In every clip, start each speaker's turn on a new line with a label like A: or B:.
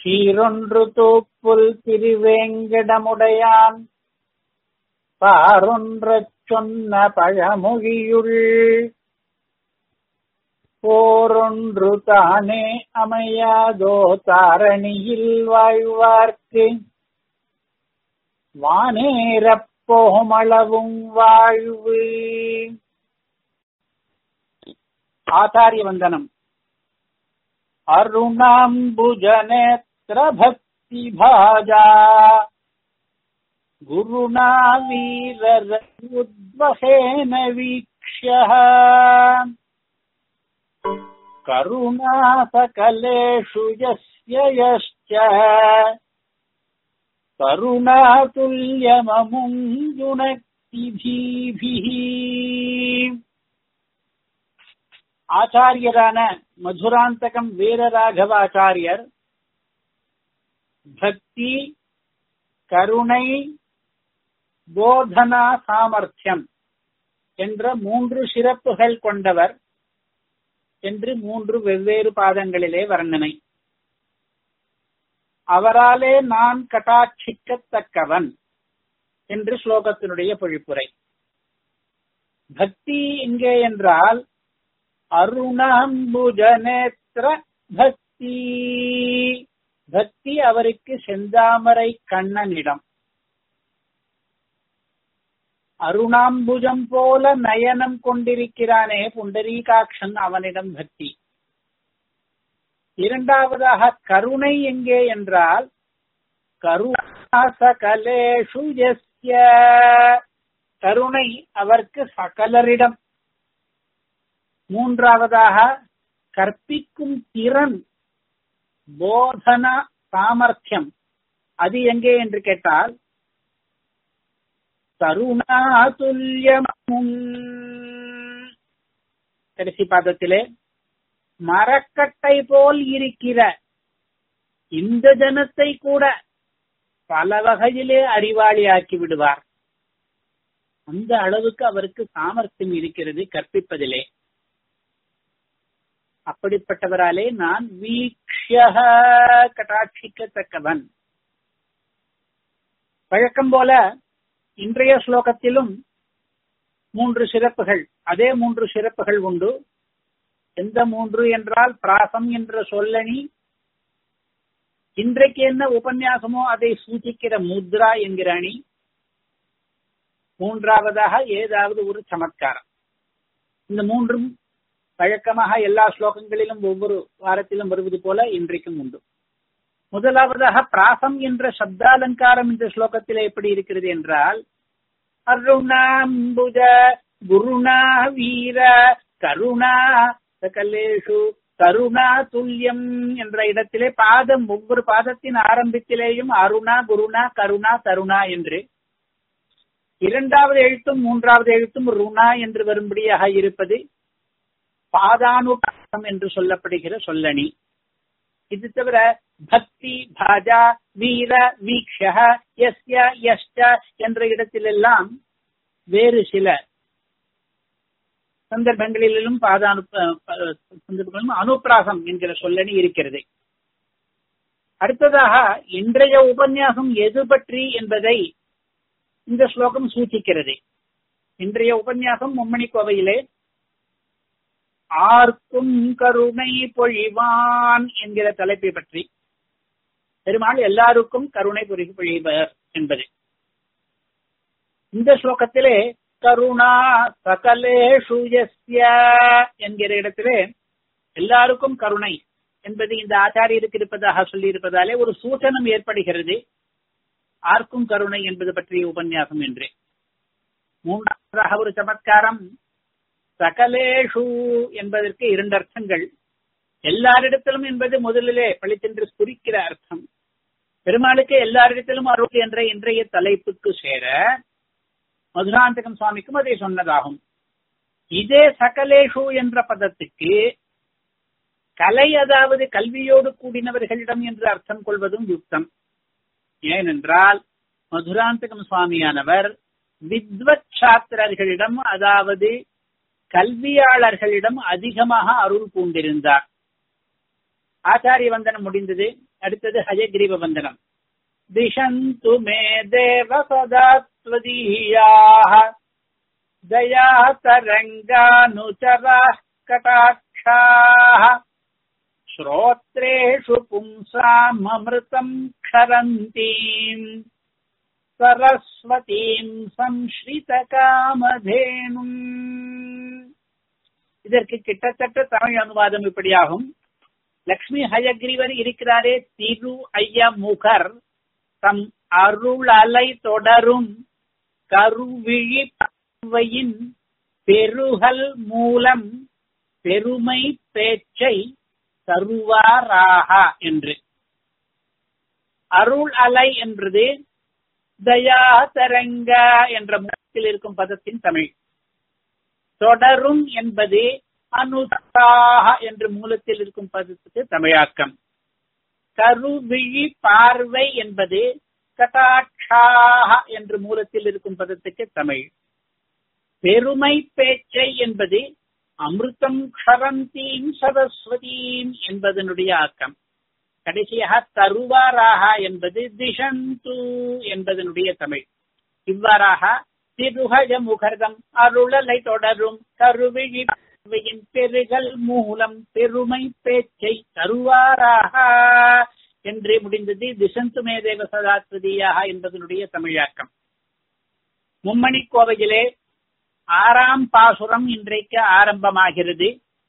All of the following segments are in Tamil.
A: சீரொன்று தூப்புல் திருவேங்கடமுடையான் பாரொன்றச் சொன்ன பழமொழியுள் போரொன்று தானே அமையாதோ தாரணியில் வாழ்வார்க்கு வானேரப் போமளவும் வாழ்வு ஆச்சாரிய வந்தனம் அருணாம்புஜநேத்திர பக்தி பாஜா குருணா வீரர உத்வகேன வீக்ஷ்யः கருணா சகலேஷு யஸ்ய யश्च கருணாதுல்யமமுஞ்சுணக்திபீபிः ஆச்சாரியரான மதுராந்தகம் வீரராகவாச்சாரியர் பக்தி கருணை போதனா சாமர்த்தியம் என்ற மூன்று சிறப்புகள் கொண்டவர் என்று மூன்று வெவ்வேறு பாதங்களிலே வர்ணனை அவராலே நான் கட்டாட்சிக்கத்தக்கவன் என்று ஸ்லோகத்தினுடைய பொழிப்புரை பக்தி எங்கே என்றால் அருணாம்புஜநேத்திர பக்தி பக்தி அவருக்கு செந்தாமரை கண்ணனிடம் அருணாம்புஜம் போல நயனம் கொண்டிருக்கிறானே புண்டரீகாட்சன் அவனிடம் பக்தி இரண்டாவதாக கருணை எங்கே என்றால் கருணாசகலேஷு எஸ்ய கருணை அவருக்கு சகலரிடம் மூன்றாவதாக கற்பிக்கும் திறன் போதன சாமர்த்தியம் அது எங்கே என்று கேட்டால் தருணாதுல்யமும் கடைசி பாதத்திலே மரக்கட்டை போல் இருக்கிற இந்த ஜனத்தை கூட பல வகையிலே அறிவாளியாக்கி விடுவார் அந்த அளவுக்கு அவருக்கு சாமர்த்தியம் இருக்கிறது கற்பிப்பதிலே அப்படிப்பட்டவராலே நான் வீக்ஷ கட்டாட்சிக்கத்தக்கவன் வழக்கம் போல இன்றைய ஸ்லோகத்திலும் மூன்று சிறப்புகள் அதே மூன்று சிறப்புகள் உண்டு எந்த மூன்று என்றால் பிராசம் என்ற சொல்லணி இன்றைக்கு என்ன உபன்யாசமோ அதை சூச்சிக்கிற முத்ரா என்கிற அணி மூன்றாவதாக ஏதாவது ஒரு சமத்காரம் இந்த மூன்றும் வழக்கமாக எல்லா ஸ்லோகங்களிலும் ஒவ்வொரு வாரத்திலும் வருவது போல இன்றைக்கும் உண்டு முதலாவதாக பிராசம் என்ற சப்தாலங்காரம் இந்த ஸ்லோகத்தில் எப்படி இருக்கிறது என்றால் அருணாம்புஜ குருணா வீர கருணா சகலேஷு கருணா துல்லியம் என்ற இடத்திலே பாதம் ஒவ்வொரு பாதத்தின் ஆரம்பத்திலேயும் அருணா குருணா கருணா தருணா என்று இரண்டாவது எழுத்தும் மூன்றாவது எழுத்தும் ருணா என்று வரும்படியாக இருப்பது பாதானுபாசம் என்று சொல்லப்படுகிற சொல்லணி இது தவிர பக்தி பாஜா வீர வீக்ஷ எஸ்ய யஷ்ட என்ற இடத்திலெல்லாம் வேறு சில சந்தர்ப்பங்களிலும் பாதானு சந்தர்ப்பங்களிலும் அனுப்பிராசம் என்கிற சொல்லணி இருக்கிறது அடுத்ததாக இன்றைய உபன்யாசம் எது பற்றி என்பதை இந்த ஸ்லோகம் சூச்சிக்கிறது இன்றைய உபன்யாசம் மும்மணி கோவையிலே ஆர்க்கும் கருணை பொழிவான் என்கிற தலைப்பை பற்றி பெருமாள் எல்லாருக்கும் கருணை பொறி பொழிவர் என்பது இந்த ஸ்லோகத்திலே கருணா சகலேஷு என்கிற இடத்திலே எல்லாருக்கும் கருணை என்பது இந்த ஆச்சாரியருக்கு இருப்பதாக சொல்லி இருப்பதாலே ஒரு சூச்சனம் ஏற்படுகிறது ஆர்க்கும் கருணை என்பது பற்றிய உபன்யாசம் என்று மூன்றாவதாக ஒரு சமத்காரம் சகலேஷு என்பதற்கு இரண்டு அர்த்தங்கள் எல்லாரிடத்திலும் என்பது முதலிலே பழித்தென்று குறிக்கிற அர்த்தம் பெருமாளுக்கு எல்லாரிடத்திலும் அருள் என்ற இன்றைய தலைப்புக்கு சேர மதுராந்தகம் சுவாமிக்கும் அதை சொன்னதாகும் இதே சகலேஷு என்ற பதத்துக்கு கலை அதாவது கல்வியோடு கூடினவர்களிடம் என்று அர்த்தம் கொள்வதும் யுக்தம் ஏனென்றால் மதுராந்தகம் சுவாமியானவர் வித்வத் சாஸ்திரர்களிடம் அதாவது கல்வியாளர்களிடம் அதிகமாக அருள் பூண்டிருந்தார் ஆச்சாரிய வந்தனம் முடிந்தது அடுத்தது ஹயக்ரீவ வந்தனம் திஷந்து மே தேவ சதா त्वदीयाः दया तरङ्गानुचराः कटाक्षाः श्रोत्रेषु पुंसाममृतम् क्षरन्तीम् सरस्वतीम् संश्रितकामधेनुम् இதற்கு கிட்டத்தட்ட தமிழ் அனுவாதம் இப்படியாகும் லக்ஷ்மி ஹயக்ரீவர் இருக்கிறாரே திரு ஐய முகர் தம் அருள் அலை தொடரும் கருவிழி பார்வையின் பெருகல் மூலம் பெருமை பேச்சை தருவாராக என்று அருள் அலை என்பது தயா தரங்க என்ற முகத்தில் இருக்கும் பதத்தின் தமிழ் தொடரும் என்பது அனுதாக என்ற மூலத்தில் இருக்கும் பதத்துக்கு தமிழாக்கம் கருவிழி பார்வை என்பது கட்டாட்சாக என்ற மூலத்தில் இருக்கும் பதத்துக்கு தமிழ் பெருமை பேச்சை என்பது அமிர்தம் க்ஷரந்தீம் சரஸ்வதீம் என்பதனுடைய ஆக்கம் கடைசியாக தருவாராக என்பது திஷந்து என்பதனுடைய தமிழ் இவ்வாறாக திருஹஜ முகர்தம் அருளலை தொடரும் கருவிழி பெருகல் மூலம் பெருமை பேச்சை தருவாராக என்று முடிந்தது திசந்து மேதேவ சதாத்வதியாக என்பதனுடைய தமிழாக்கம் மும்மணி கோவையிலே ஆறாம் பாசுரம் இன்றைக்கு ஆரம்பமாகிறது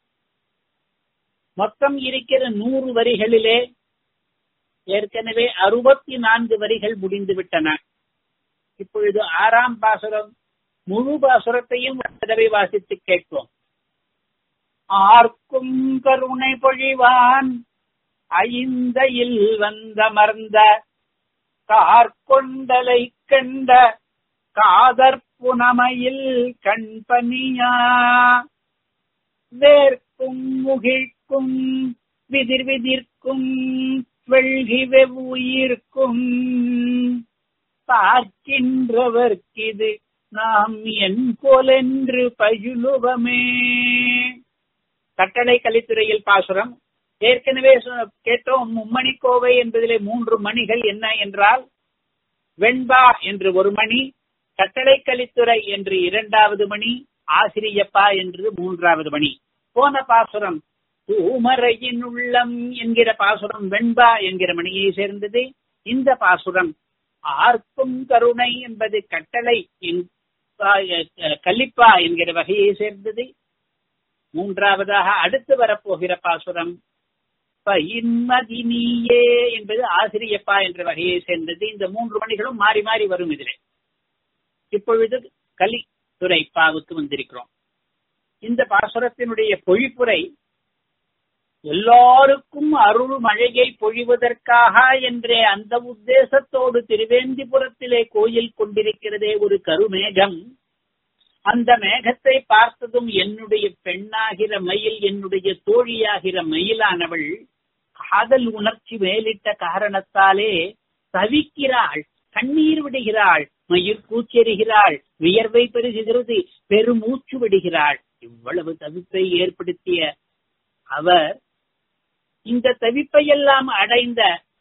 A: மொத்தம் இருக்கிற நூறு வரிகளிலே ஏற்கனவே அறுபத்தி நான்கு வரிகள் முடிந்து விட்டன இப்பொழுது ஆறாம் பாசுரம் முழு பாசுரத்தையும் தடவை வாசித்து கேட்போம் ஆர்க்கும் கருணை பொழிவான் ஐந்தையில் வந்தமர்ந்த கார்கொண்டலை கண்ட காதற்புனமையில் கண்பனியா வேர்க்கும் முகிழ்க்கும் விதிர் விதிர்க்கும் வெள்கி வெவ்வுயிர்க்கும் பார்க்கின்றவர்க்கிது நாம் என் போலென்று பயிலுவமே கட்டளை கலித்துறையில் பாசுரம் ஏற்கனவே கேட்டோம் மும்மணி கோவை என்பதிலே மூன்று மணிகள் என்ன என்றால் வெண்பா என்று ஒரு மணி கட்டளை கலித்துறை என்று இரண்டாவது மணி ஆசிரியப்பா என்று மூன்றாவது மணி போன பாசுரம் தூமரையின் உள்ளம் என்கிற பாசுரம் வெண்பா என்கிற மணியை சேர்ந்தது இந்த பாசுரம் ஆர்க்கும் கருணை என்பது கட்டளை கலிப்பா என்கிற வகையை சேர்ந்தது மூன்றாவதாக அடுத்து வரப்போகிற பாசுரம் பயின்மதினியே என்பது ஆசிரியப்பா என்ற வகையை சேர்ந்தது இந்த மூன்று மணிகளும் மாறி மாறி வரும் இதிலே இப்பொழுது கலி துறை பாவுக்கு வந்திருக்கிறோம் இந்த பாசுரத்தினுடைய பொழிப்புரை எல்லாருக்கும் அருள் மழையை பொழிவதற்காக என்றே அந்த உத்தேசத்தோடு திருவேந்திபுரத்திலே கோயில் கொண்டிருக்கிறதே ஒரு கருமேகம் அந்த மேகத்தை பார்த்ததும் என்னுடைய பெண்ணாகிற மயில் என்னுடைய தோழியாகிற மயிலானவள் காதல் உணர்ச்சி மேலிட்ட காரணத்தாலே தவிக்கிறாள் கண்ணீர் விடுகிறாள் மயிர் கூச்செறுகிறாள் வியர்வை பெருகுகிறது பெருமூச்சு விடுகிறாள் இவ்வளவு தவிப்பை ஏற்படுத்திய அவர் இந்த தவிப்பையெல்லாம் அடைந்த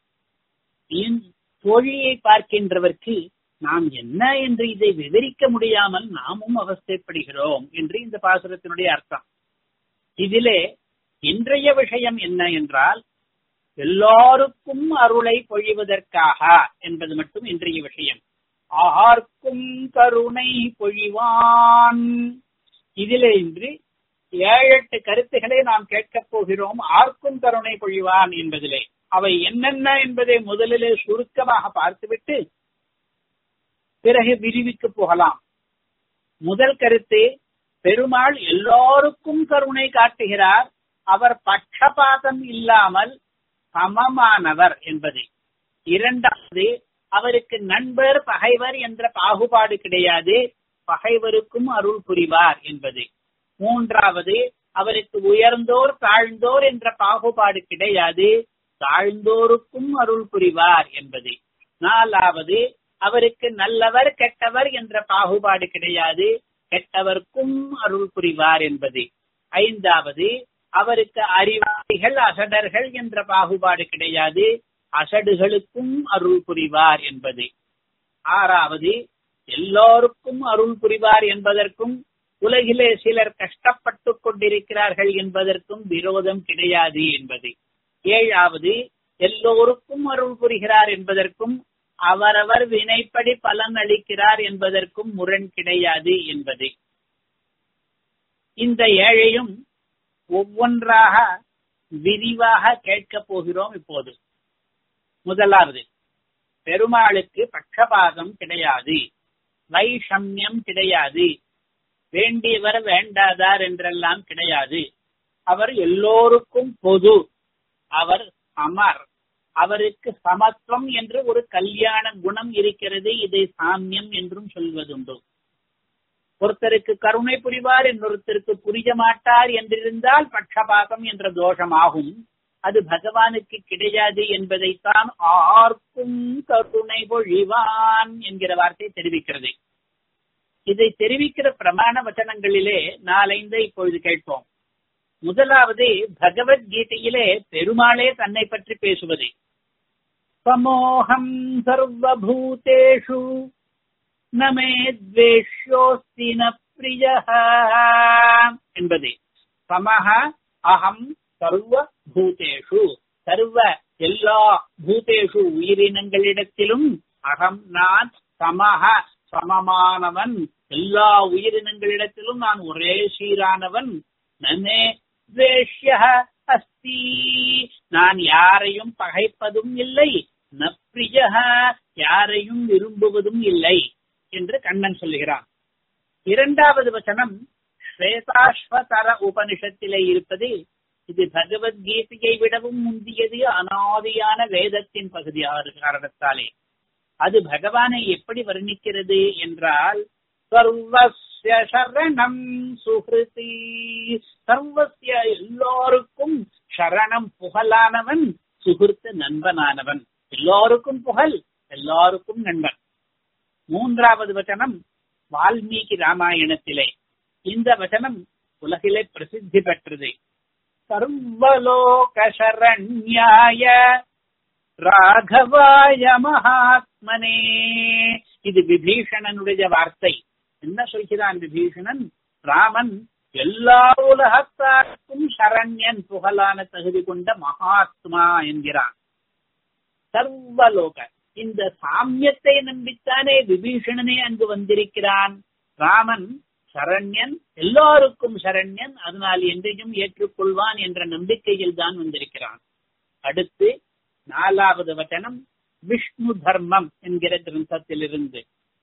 A: தோழியை பார்க்கின்றவர்க்கு நாம் என்ன என்று இதை விவரிக்க முடியாமல் நாமும் அவஸ்தைப்படுகிறோம் என்று இந்த பாசுரத்தினுடைய அர்த்தம் இதிலே இன்றைய விஷயம் என்ன என்றால் எல்லாருக்கும் அருளை பொழிவதற்காக என்பது மட்டும் இன்றைய விஷயம் ஆர்க்கும் கருணை பொழிவான் இதிலே இன்று ஏழு எட்டு கருத்துக்களை நாம் கேட்கப் போகிறோம் ஆர்க்கும் கருணை பொழிவான் என்பதிலே அவை என்னென்ன என்பதை முதலிலே சுருக்கமாக பார்த்துவிட்டு பிறகு விரிவிக்கு போகலாம் முதல் கருத்து பெருமாள் எல்லோருக்கும் கருணை காட்டுகிறார் அவர் பட்சபாதம் இல்லாமல் சமமானவர் என்பது இரண்டாவது அவருக்கு நண்பர் பகைவர் என்ற பாகுபாடு கிடையாது பகைவருக்கும் அருள் புரிவார் என்பது மூன்றாவது அவருக்கு உயர்ந்தோர் தாழ்ந்தோர் என்ற பாகுபாடு கிடையாது தாழ்ந்தோருக்கும் அருள் புரிவார் என்பது நாலாவது அவருக்கு நல்லவர் கெட்டவர் என்ற பாகுபாடு கிடையாது கெட்டவர்க்கும் அருள் புரிவார் என்பது ஐந்தாவது அவருக்கு அறிவாளிகள் அசடர்கள் என்ற பாகுபாடு கிடையாது அசடுகளுக்கும் அருள் புரிவார் என்பது ஆறாவது எல்லோருக்கும் அருள் புரிவார் என்பதற்கும் உலகிலே சிலர் கஷ்டப்பட்டுக் கொண்டிருக்கிறார்கள் என்பதற்கும் விரோதம் கிடையாது என்பது ஏழாவது எல்லோருக்கும் அருள் புரிகிறார் என்பதற்கும் அவரவர் வினைப்படி பலன் அளிக்கிறார் என்பதற்கும் முரண் கிடையாது என்பது இந்த ஏழையும் ஒவ்வொன்றாக விரிவாக கேட்கப் போகிறோம் இப்போது முதலாவது பெருமாளுக்கு பட்சபாதம் கிடையாது வைஷமியம் கிடையாது வேண்டியவர் வேண்டாதார் என்றெல்லாம் கிடையாது அவர் எல்லோருக்கும் பொது அவர் அமர் அவருக்கு சமத்துவம் என்று ஒரு கல்யாண குணம் இருக்கிறது இதை சாமியம் என்றும் சொல்வதுண்டு ஒருத்தருக்கு கருணை புரிவார் இன்னொருத்தருக்கு புரிய மாட்டார் என்றிருந்தால் பட்சபாதம் என்ற தோஷமாகும் அது பகவானுக்கு கிடையாது என்பதைத்தான் ஆர்க்கும் கருணை பொழிவான் என்கிற வார்த்தை தெரிவிக்கிறது இதை தெரிவிக்கிற பிரமாண வச்சனங்களிலே நாலைந்து இப்பொழுது கேட்போம் முதலாவது பகவத்கீதையிலே பெருமாளே தன்னை பற்றி பேசுவது சமோகம் சர்வபூதேஷு நமே துவேஷ்யோஸ்தி ந பிரிய என்பது சமஹ அகம் சர்வ பூதேஷு சர்வ எல்லா பூதேஷு உயிரினங்களிடத்திலும் அகம் நான் சமஹ சமமானவன் எல்லா உயிரினங்களிடத்திலும் நான் ஒரே சீரானவன் நமே துவேஷ்ய அஸ்தி நான் யாரையும் பகைப்பதும் இல்லை நப்பிரிய யாரையும் விரும்புவதும் இல்லை என்று கண்ணன் சொல்லுகிறான் இரண்டாவது வசனம் ஸ்வேதாஸ்வதர உபனிஷத்திலே இருப்பது இது பகவத்கீதையை விடவும் முந்தியது அனாதியான வேதத்தின் பகுதியாக காரணத்தாலே அது பகவானை எப்படி வர்ணிக்கிறது என்றால் சர்வஸ்ய சரணம் சுகிருதி சர்வஸ்ய எல்லோருக்கும் சரணம் புகழானவன் சுகிருத்து நண்பனானவன் எல்லோருக்கும் புகழ் எல்லாருக்கும் நண்பன் மூன்றாவது வச்சனம் வால்மீகி ராமாயணத்திலே இந்த வச்சனம் உலகிலே பிரசித்தி பெற்றது சர்வலோக சரண்யாய ராகவாய மகாத்மனே இது விபீஷணனுடைய வார்த்தை என்ன சொல்கிறான் விபீஷணன் ராமன் எல்லா உலகத்தாருக்கும் சரண்யன் புகழான தகுதி கொண்ட மகாத்மா என்கிறான் சர்வலோக இந்த சாமியத்தை நம்பித்தானே விபீஷணனே அங்கு வந்திருக்கிறான் ராமன் சரண்யன் எல்லாருக்கும் சரண்யன் அதனால் என்றையும் ஏற்றுக்கொள்வான் என்ற நம்பிக்கையில் தான் வந்திருக்கிறான் அடுத்து நாலாவது வச்சனம் விஷ்ணு தர்மம் என்கிற கிரந்தத்திலிருந்து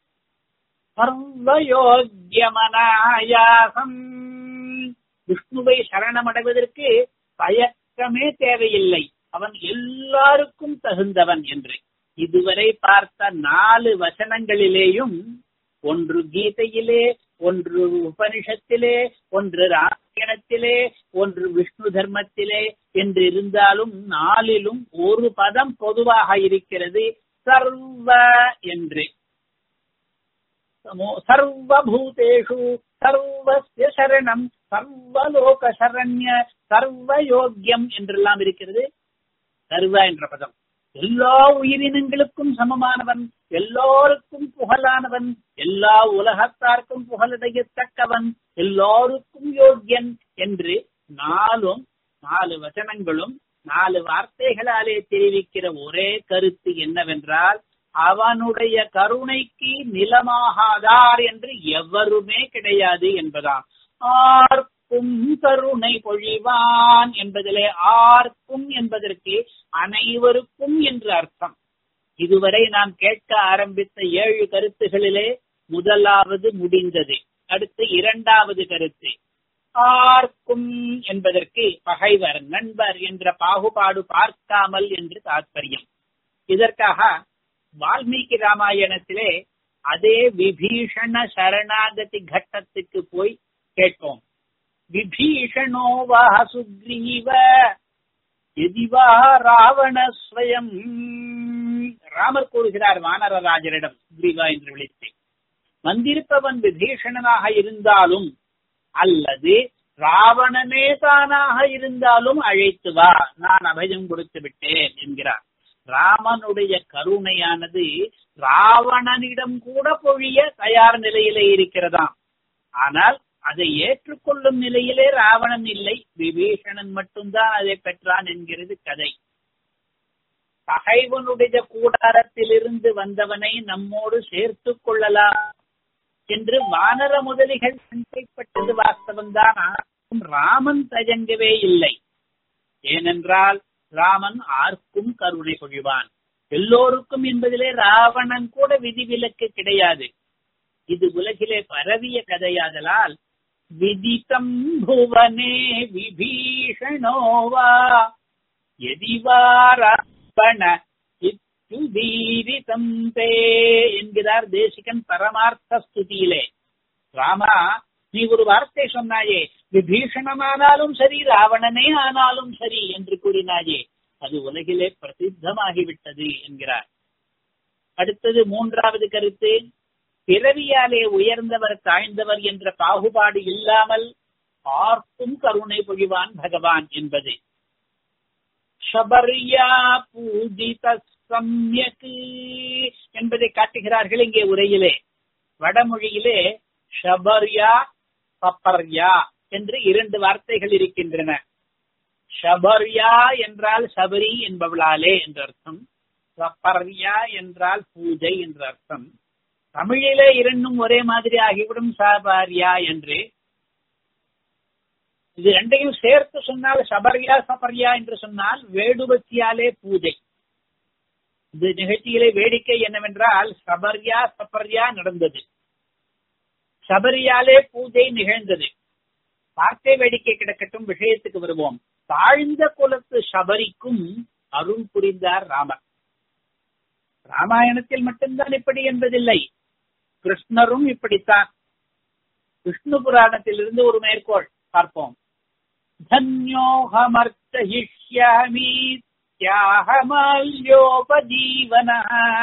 A: சர்வயோக்கியமனாயாசம் விஷ்ணுவை சரணமடைவதற்கு தயக்கமே தேவையில்லை அவன் எல்லாருக்கும் தகுந்தவன் என்று இதுவரை பார்த்த நாலு வசனங்களிலேயும் ஒன்று கீதையிலே ஒன்று உபனிஷத்திலே ஒன்று ராமாயணத்திலே ஒன்று விஷ்ணு தர்மத்திலே என்று இருந்தாலும் நாளிலும் ஒரு பதம் பொதுவாக இருக்கிறது சர்வ என்று சர்வபூதேஷு சர்வஸ்ய சரணம் சர்வலோக சரண்ய சர்வயோக்கியம் என்றெல்லாம் இருக்கிறது சர்வ என்ற பதம் எல்லா உயிரினங்களுக்கும் சமமானவன் எல்லோருக்கும் புகழானவன் எல்லா உலகத்தார்க்கும் புகழடையத்தக்கவன் எல்லோருக்கும் யோக்கியன் என்று நாலும் நாலு வசனங்களும் நாலு வார்த்தைகளாலே தெரிவிக்கிற ஒரே கருத்து என்னவென்றால் அவனுடைய கருணைக்கு நிலமாகாதார் என்று எவருமே கிடையாது என்பதாம் ஆர்க்கும் கருணை பொழிவான் என்பதிலே ஆர்க்கும் என்பதற்கு அனைவருக்கும் என்று அர்த்தம் இதுவரை நாம் கேட்க ஆரம்பித்த ஏழு கருத்துகளிலே முதலாவது முடிந்தது அடுத்து இரண்டாவது கருத்து ஆர்க்கும் என்பதற்கு பகைவர் நண்பர் என்ற பாகுபாடு பார்க்காமல் என்று தாற்பயம் இதற்காக வால்மீகி ராமாயணத்திலே அதே விபீஷண சரணாகதி கட்டத்துக்கு போய் கேட்போம் விபீஷணோ வா சுக்ரீவ எதிவா ராவண ஸ்வயம் ராமர் கூறுகிறார் வானரராஜரிடம் சுக்ரீவா என்று விழித்து வந்திருப்பவன் விபீஷணனாக இருந்தாலும் அல்லது ராவணனே தானாக இருந்தாலும் அழைத்து வா நான் அபயம் கொடுத்து விட்டேன் என்கிறார் ராமனுடைய கருணையானது ராவணனிடம் கூட பொழிய தயார் நிலையிலே இருக்கிறதாம் ஆனால் அதை ஏற்றுக்கொள்ளும் நிலையிலே ராவணன் இல்லை விபீஷணன் மட்டும்தான் அதை பெற்றான் என்கிறது கதை பகைவனுடைய கூடாரத்திலிருந்து வந்தவனை நம்மோடு சேர்த்து கொள்ளலாம் என்று வானர முதலிகள் சண்டைப்பட்டது வாஸ்தவம்தான் ஆனாலும் ராமன் தயங்கவே இல்லை ஏனென்றால் ராமன் ஆர்க்கும் கருணை பொழிவான் எல்லோருக்கும் என்பதிலே ராவணன் கூட விதிவிலக்கு கிடையாது இது உலகிலே பரவிய கதையாதலால் விதித்தம் புவனே விபீஷணோவா எதிவாராவண இத்துதீரிதம் தே என்கிறார் தேசிகன் பரமார்த்த ஸ்துதியிலே ராமா நீ ஒரு வார்த்தை சொன்னாயே விபீஷணமானாலும் சரி ராவணனே ஆனாலும் சரி என்று கூறினாயே அது உலகிலே பிரசித்தமாகிவிட்டது என்கிறார் அடுத்தது மூன்றாவது கருத்து பிறவியாலே உயர்ந்தவர் தாழ்ந்தவர் என்ற பாகுபாடு இல்லாமல் பார்க்கும் கருணை பொழிவான் பகவான் என்பது ஷபர்யா பூஜித சம்யக் என்பதை காட்டுகிறார்கள் இங்கே உரையிலே வடமொழியிலே ஷபர்யா பப்பர்யா என்று இரண்டு வார்த்தைகள் இருக்கின்றன ஷபர்யா என்றால் சபரி என்பவளாலே என்ற அர்த்தம் சப்பர்யா என்றால் பூஜை என்ற அர்த்தம் தமிழிலே இரண்டும் ஒரே மாதிரி ஆகிவிடும் சபர்யா என்று இது ரெண்டையும் சேர்த்து சொன்னால் சபர்யா சபர்யா என்று சொன்னால் வேடுபத்தியாலே பூஜை இந்த நிகழ்ச்சியிலே வேடிக்கை என்னவென்றால் சபர்யா சபர்யா நடந்தது சபரியாலே பூஜை நிகழ்ந்தது வார்த்தை வேடிக்கை கிடக்கட்டும் விஷயத்துக்கு வருவோம் தாழ்ந்த குலத்து சபரிக்கும் அருள் புரிந்தார் ராமர் ராமாயணத்தில் மட்டும்தான் இப்படி என்பதில்லை கிருஷ்ணரும் இப்படித்தான் விஷ்ணு புராணத்திலிருந்து ஒரு மேற்கோள் பார்ப்போம் தன்யோகமர்த்தயிஷ்யாமி தியாகமால்யோபஜீவன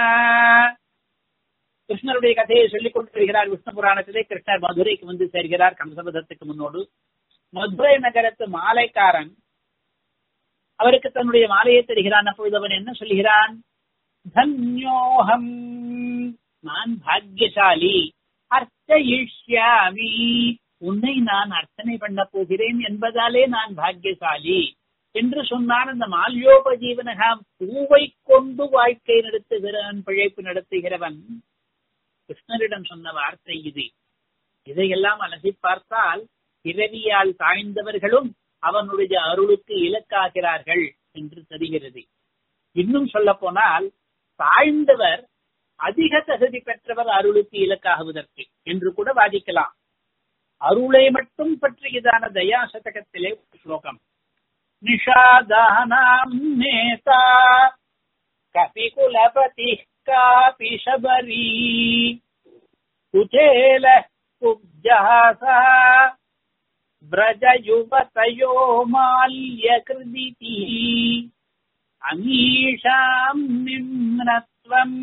A: கிருஷ்ணருடைய கதையை சொல்லிக் கொண்டு வருகிறார் விஷ்ணு புராணத்திலே கிருஷ்ணர் மதுரைக்கு வந்து சேர்கிறார் கம்சபதத்துக்கு முன்னோடு மதுரை நகரத்து மாலைக்காரன் அவருக்கு தன்னுடைய மாலையை தருகிறான் அப்பொழுது அவன் என்ன சொல்கிறான் தன்யோகம் நான் பாக்யசாலி அர்த்தயிஷ்யாமி உன்னை நான் அர்ச்சனை பண்ண போகிறேன் என்பதாலே நான் பாக்யசாலி என்று சொன்னான் அந்த மால்யோபஜீவனகா பூவை கொண்டு வாழ்க்கை நடத்துகிறவன் பிழைப்பு நடத்துகிறவன் கிருஷ்ணரிடம் சொன்ன வார்த்தை இது இதையெல்லாம் அலசி பார்த்தால் பிறவியால் தாழ்ந்தவர்களும் அவனுடைய அருளுக்கு இலக்காகிறார்கள் என்று தெரிகிறது இன்னும் சொல்ல போனால் தாழ்ந்தவர் அதிக தகுதி பெற்றவர் அருளுக்கு இலக்காகுவதற்கு என்று கூட வாதிக்கலாம் அருளை மட்டும் பற்றியதான தயா சதகத்திலே ஸ்லோகம் நிஷாதானாம் நேதா கபிகுலபதி காபி சபரி குச்சேல குப்ஜாசா व्रजयुवतयो माल्यकृदिति अमीषाम् निम्नत्वम्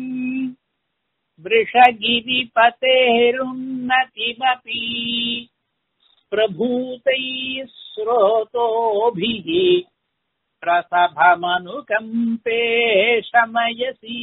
A: वृषगिरिपतेरुन्नतिमपि प्रभूतैः स्रोतोभिः प्रसभमनुकम्पे शमयसी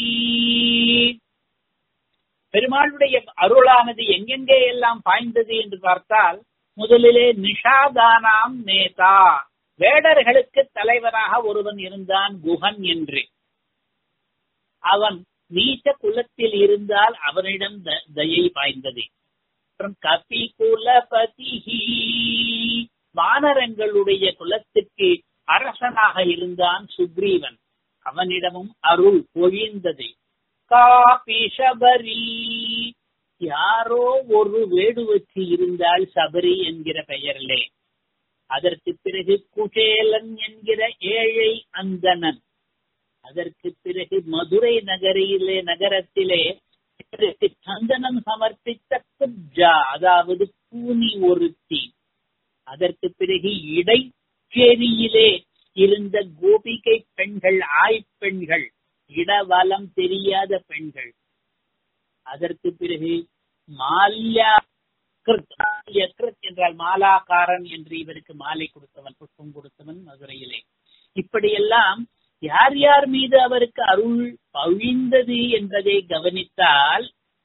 A: பெருமாளுடைய அருளானது எங்கெங்கே எல்லாம் பாய்ந்தது என்று பார்த்தால் முதலிலே நிஷாதானாம் நேதா வேடர்களுக்கு தலைவராக ஒருவன் இருந்தான் குஹன் என்று அவன் நீச்ச குலத்தில் இருந்தால் அவனிடம் தயை பாய்ந்தது அப்புறம் கபி குலபதி வானரங்களுடைய குலத்திற்கு அரசனாக இருந்தான் சுக்ரீவன் அவனிடமும் அருள் பொழிந்தது காபி சபரி யாரோ ஒரு வேடுவச்சி இருந்தால் சபரி என்கிற பெயரிலே அதற்கு பிறகு குசேலன் என்கிற ஏழை அந்தணன் அதற்கு பிறகு மதுரை நகரிலே நகரத்திலே சந்தனம் சமர்ப்பித்த குப்ஜா அதாவது பூனி ஒருத்தி அதற்கு பிறகு இடைச்சேரியிலே இருந்த கோபிகை பெண்கள் ஆய்ப்பெண்கள் இடவலம் தெரியாத பெண்கள் அதற்கு பிறகு மால்யா கிருத் என்றால் மாலாக்காரன் என்று இவருக்கு மாலை கொடுத்தவன் புஷ்பம் கொடுத்தவன் மதுரையிலே இப்படியெல்லாம் யார் யார் மீது அவருக்கு அருள் பவிந்தது என்பதை கவனித்தால்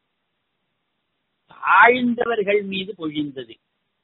A: தாழ்ந்தவர்கள் மீது பொழிந்தது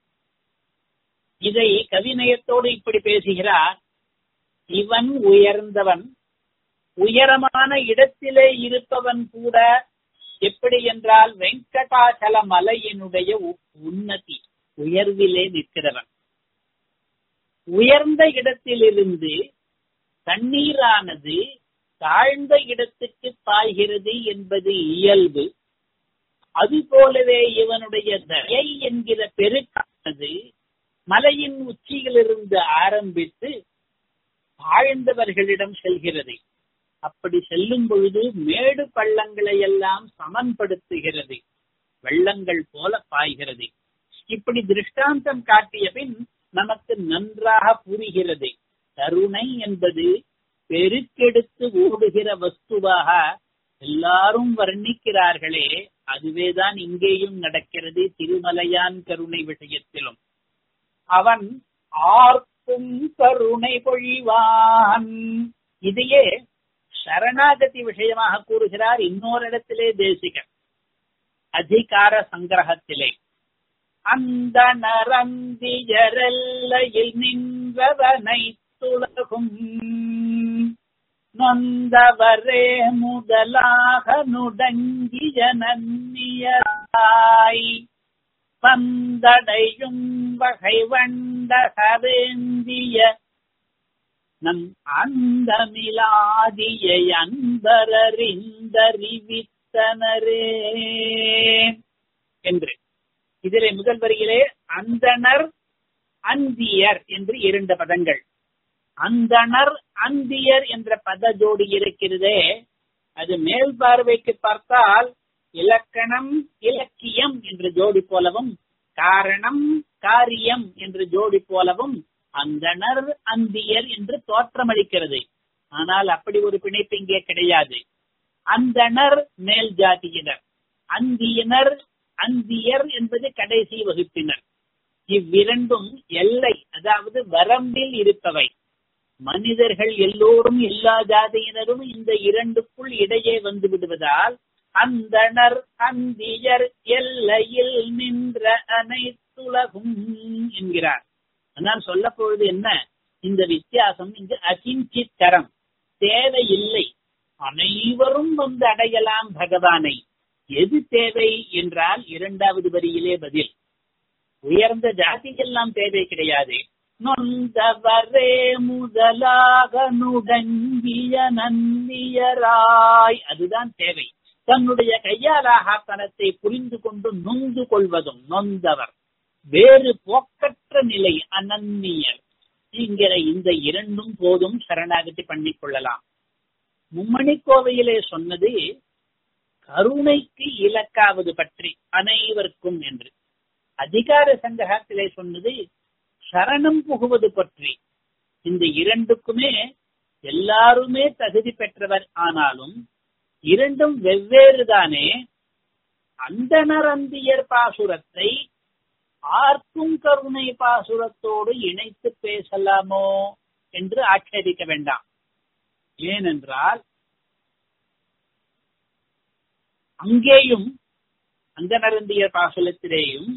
A: இதை கவிநயத்தோடு இப்படி பேசுகிறார் இவன் உயர்ந்தவன் உயரமான இடத்திலே இருப்பவன் கூட எப்படி என்றால் வெங்கடாச்சல மலையினுடைய உன்னதி உயர்விலே நிற்கிறவன் உயர்ந்த இடத்திலிருந்து தண்ணீரானது தாழ்ந்த இடத்துக்கு பாய்கிறது என்பது இயல்பு அதுபோலவே இவனுடைய தயை என்கிற பெருக்கானது மலையின் உச்சியிலிருந்து ஆரம்பித்து தாழ்ந்தவர்களிடம் செல்கிறது அப்படி செல்லும் பொழுது மேடு பள்ளங்களை எல்லாம் சமன்படுத்துகிறது வெள்ளங்கள் போல பாய்கிறது இப்படி திருஷ்டாந்தம் காட்டிய பின் நமக்கு நன்றாக புரிகிறது கருணை என்பது பெருக்கெடுத்து ஓடுகிற வஸ்துவாக எல்லாரும் வர்ணிக்கிறார்களே அதுவேதான் இங்கேயும் நடக்கிறது திருமலையான் கருணை விஷயத்திலும் அவன் ஆர்க்கும் கருணை பொழிவான் இதையே சரணாகதி விஷயமாக கூறுகிறார் இன்னொரு இடத்திலே தேசிகன் அதிகார சங்கிரகத்திலே அந்த நரந்தியரெல்லையில் நின்றவனை துலகும் நொந்தவரே முதலாக நுடங்கிய நன்னியாய் வந்தடையும் வகை வண்டகவேந்திய நம் அந்தமிலாதியை அன்பரறிந்தறிவித்தனரே என்று இதிலே முதல் வரியிலே அந்தனர் அந்தியர் என்று இரண்டு பதங்கள் அந்தனர் அந்தியர் என்ற பத ஜோடி இருக்கிறதே அது மேல் பார்வைக்கு பார்த்தால் இலக்கணம் இலக்கியம் என்ற ஜோடி போலவும் காரணம் காரியம் என்ற ஜோடி போலவும் அந்தனர் அந்தியர் என்று தோற்றமளிக்கிறது ஆனால் அப்படி ஒரு பிணைப்பு இங்கே கிடையாது அந்தனர் மேல் ஜாதியினர் அந்தியினர் அந்தியர் என்பது கடைசி வகுப்பினர் இவ்விரண்டும் எல்லை அதாவது வரம்பில் இருப்பவை மனிதர்கள் எல்லோரும் எல்லா ஜாதியினரும் இந்த இரண்டுக்குள் இடையே வந்து விடுவதால் அந்தனர் அந்தியர் எல்லையில் நின்ற அனைத்துலகும் என்கிறார் ஆனால் சொல்ல போவது என்ன இந்த வித்தியாசம் இங்கு அகிஞ்சித் தரம் தேவையில்லை அனைவரும் வந்து அடையலாம் பகவானை எது தேவை என்றால் இரண்டாவது வரியிலே பதில் உயர்ந்த ஜாதிக்கெல்லாம் தேவை கிடையாது நொந்தவரே முதலாக நுடங்கிய நந்தியராய் அதுதான் தேவை தன்னுடைய கையாலாகத்தனத்தை புரிந்து கொண்டு நொந்து கொள்வதும் நொந்தவர் வேறு போக்கற்ற நிலை அனன்னியர் என்கிற இந்த இரண்டும் போதும் சரணாகதி பண்ணிக் கொள்ளலாம் மும்மணி கோவையிலே சொன்னது கருணைக்கு இலக்காவது பற்றி அனைவருக்கும் என்று அதிகார சங்கிரகத்திலே சொன்னது சரணம் புகுவது பற்றி இந்த இரண்டுக்குமே எல்லாருமே தகுதி பெற்றவர் ஆனாலும் இரண்டும் வெவ்வேறு தானே அந்தனரந்தியர் பாசுரத்தை ஆர்க்கும் கருணை பாசுரத்தோடு இணைத்து பேசலாமோ என்று ஆட்சேபிக்க வேண்டாம் ஏனென்றால் அங்கேயும் அந்தனரந்தியர் பாசுரத்திலேயும்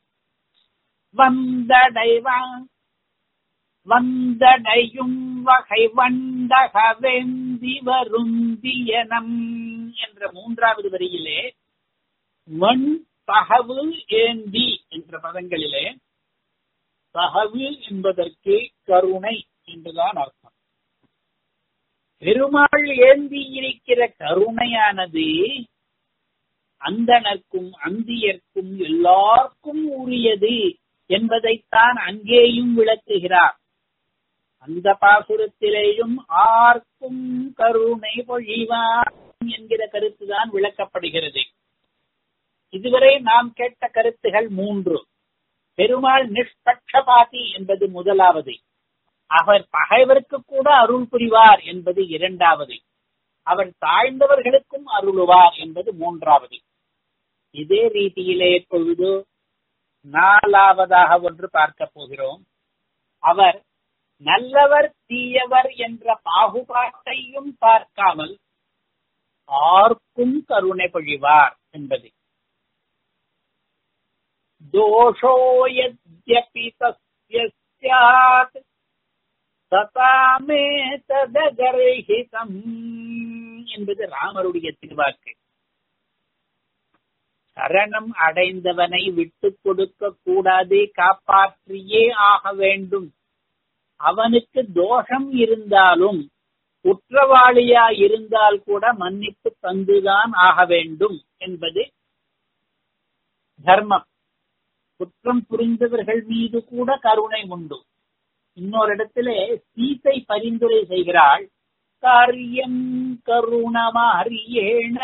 A: வந்தடைவான் வந்தடையும் வகை வண்டக வெந்தி வருந்தியனம் என்ற மூன்றாவது வரியிலே வன் தகவு ஏந்தி என்ற பதங்களிலே தகவு என்பதற்கு கருணை என்றுதான் அர்த்தம் பெருமாள் ஏந்தி இருக்கிற கருணையானது அந்தனர்க்கும் அந்தியர்க்கும் எல்லாருக்கும் உரியது என்பதைத்தான் அங்கேயும் விளக்குகிறார் அந்த பாசுரத்திலேயும் ஆர்க்கும் கருணை பொழிவார் என்கிற கருத்துதான் விளக்கப்படுகிறது இதுவரை நாம் கேட்ட கருத்துகள் மூன்று பெருமாள் நிஷ்பட்சபாதி என்பது முதலாவது அவர் பகைவருக்கு கூட அருள் புரிவார் என்பது இரண்டாவது அவர் தாழ்ந்தவர்களுக்கும் அருளுவார் என்பது மூன்றாவது இதே ரீதியிலே பொழுது நாலாவதாக ஒன்று பார்க்க போகிறோம் அவர் நல்லவர் தீயவர் என்ற பாகுபாட்டையும் பார்க்காமல் ஆர்க்கும் கருணை பொழிவார் என்பது தோஷோ யத்யபி தஸ்ய ஸ்யாத் ததாமே ததகர்ஹிதம் என்பது ராமருடைய திருவாக்கு சரணம் அடைந்தவனை விட்டுக் கொடுக்க கூடாது காப்பாற்றியே ஆக வேண்டும் அவனுக்கு தோஷம் இருந்தாலும் குற்றவாளியா இருந்தால் கூட மன்னிப்பு தந்துதான் ஆக வேண்டும் என்பது தர்மம் குற்றம் புரிந்தவர்கள் மீது கூட கருணை உண்டு இன்னொரு இடத்துல சீத்தை பரிந்துரை செய்கிறாள் காரியம் கருணமாரியேண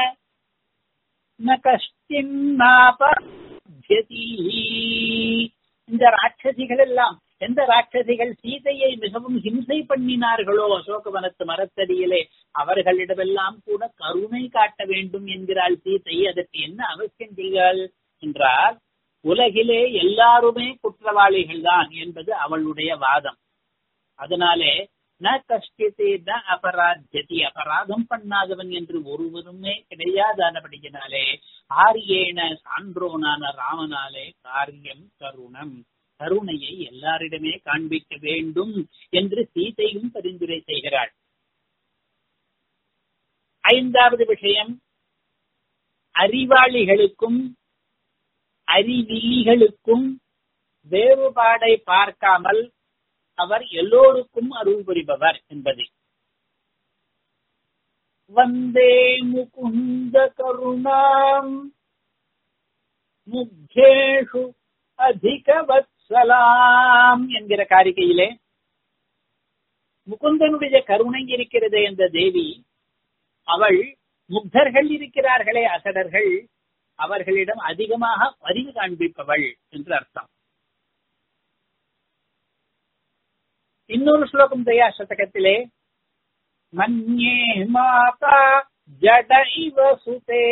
A: ந கஷ்டின்னாபத்யதி இந்த ராட்சசிகள் எல்லாம் எந்த ராட்சசிகள் சீதையை மிகவும் ஹிம்சை பண்ணினார்களோ அசோகவனத்து மரத்தடியிலே அவர்களிடமெல்லாம் கூட கருணை காட்ட வேண்டும் என்கிறாள் சீதை அதற்கு என்ன அவசியம் செய்கிறாள் என்றால் உலகிலே எல்லாருமே குற்றவாளிகள் தான் என்பது அவளுடைய வாதம் அதனாலே ந கஷ்டத்தை ந அபராத்தியதி அபராதம் பண்ணாதவன் என்று ஒருவருமே கிடையாதானபடியினாலே ஆரியேன சான்றோனான ராமனாலே காரியம் கருணம் கருணையை எல்லாரிடமே காண்பிக்க வேண்டும் என்று சீதையும் பரிந்துரை செய்கிறாள் ஐந்தாவது விஷயம் அறிவாளிகளுக்கும் அறிவிலிகளுக்கும் வேறுபாடை பார்க்காமல் அவர் எல்லோருக்கும் அருள் புரிபவர் என்பது வந்தே முகுந்த கருணாம் முக்தேஷு அதிகவத்சலாம் என்கிற காரிகையிலே முகுந்தனுடைய கருணை இருக்கிறதே என்ற தேவி அவள் முக்தர்கள் இருக்கிறார்களே அசடர்கள் அவர்களிடம் அதிகமாக அறிவு காண்பிப்பவள் என்று அர்த்தம் இன்னொரு ஸ்லோகம் தயா சதகத்திலே மன்யே மாதா ஜட இவ சுதே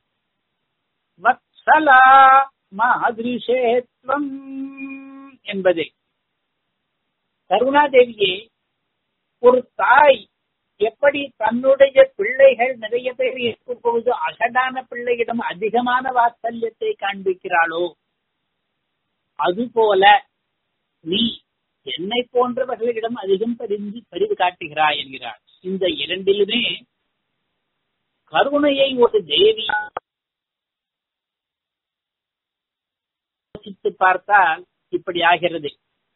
A: வத்சலா மாதிரிஷேத்வம் என்பது கருணாதேவியே ஒரு தாய் எப்படி தன்னுடைய பிள்ளைகள் நிறைய பேர் இருக்கும் பொழுது அசடான பிள்ளையிடம் அதிகமான வாத்சல்யத்தை காண்பிக்கிறாளோ அதுபோல நீ என்னை போன்றவர்களிடம் அதிகம் பரிந்து பரிவு காட்டுகிறாய் என்கிறார் இந்த இரண்டிலுமே கருணையை ஒரு தேவி யோசித்து பார்த்தால் இப்படி ஆகிறது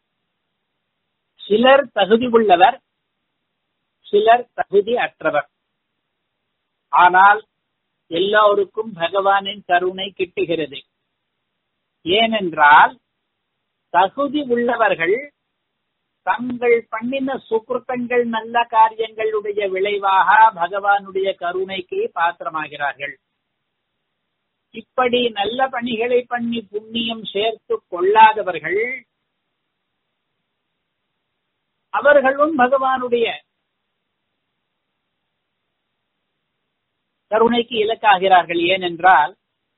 A: சிலர் தகுதி உள்ளவர் சிலர் தகுதி அற்றவர் ஆனால் எல்லோருக்கும் பகவானின் கருணை கிட்டுகிறது ஏனென்றால் தகுதி உள்ளவர்கள் தங்கள் பண்ணின சுக்கிருத்தங்கள் நல்ல காரியங்களுடைய விளைவாக பகவானுடைய கருணைக்கு பாத்திரமாகிறார்கள் இப்படி நல்ல பணிகளை பண்ணி புண்ணியம் சேர்த்து கொள்ளாதவர்கள் அவர்களும் பகவானுடைய கருணைக்கு இலக்காகிறார்கள் ஏனென்றால்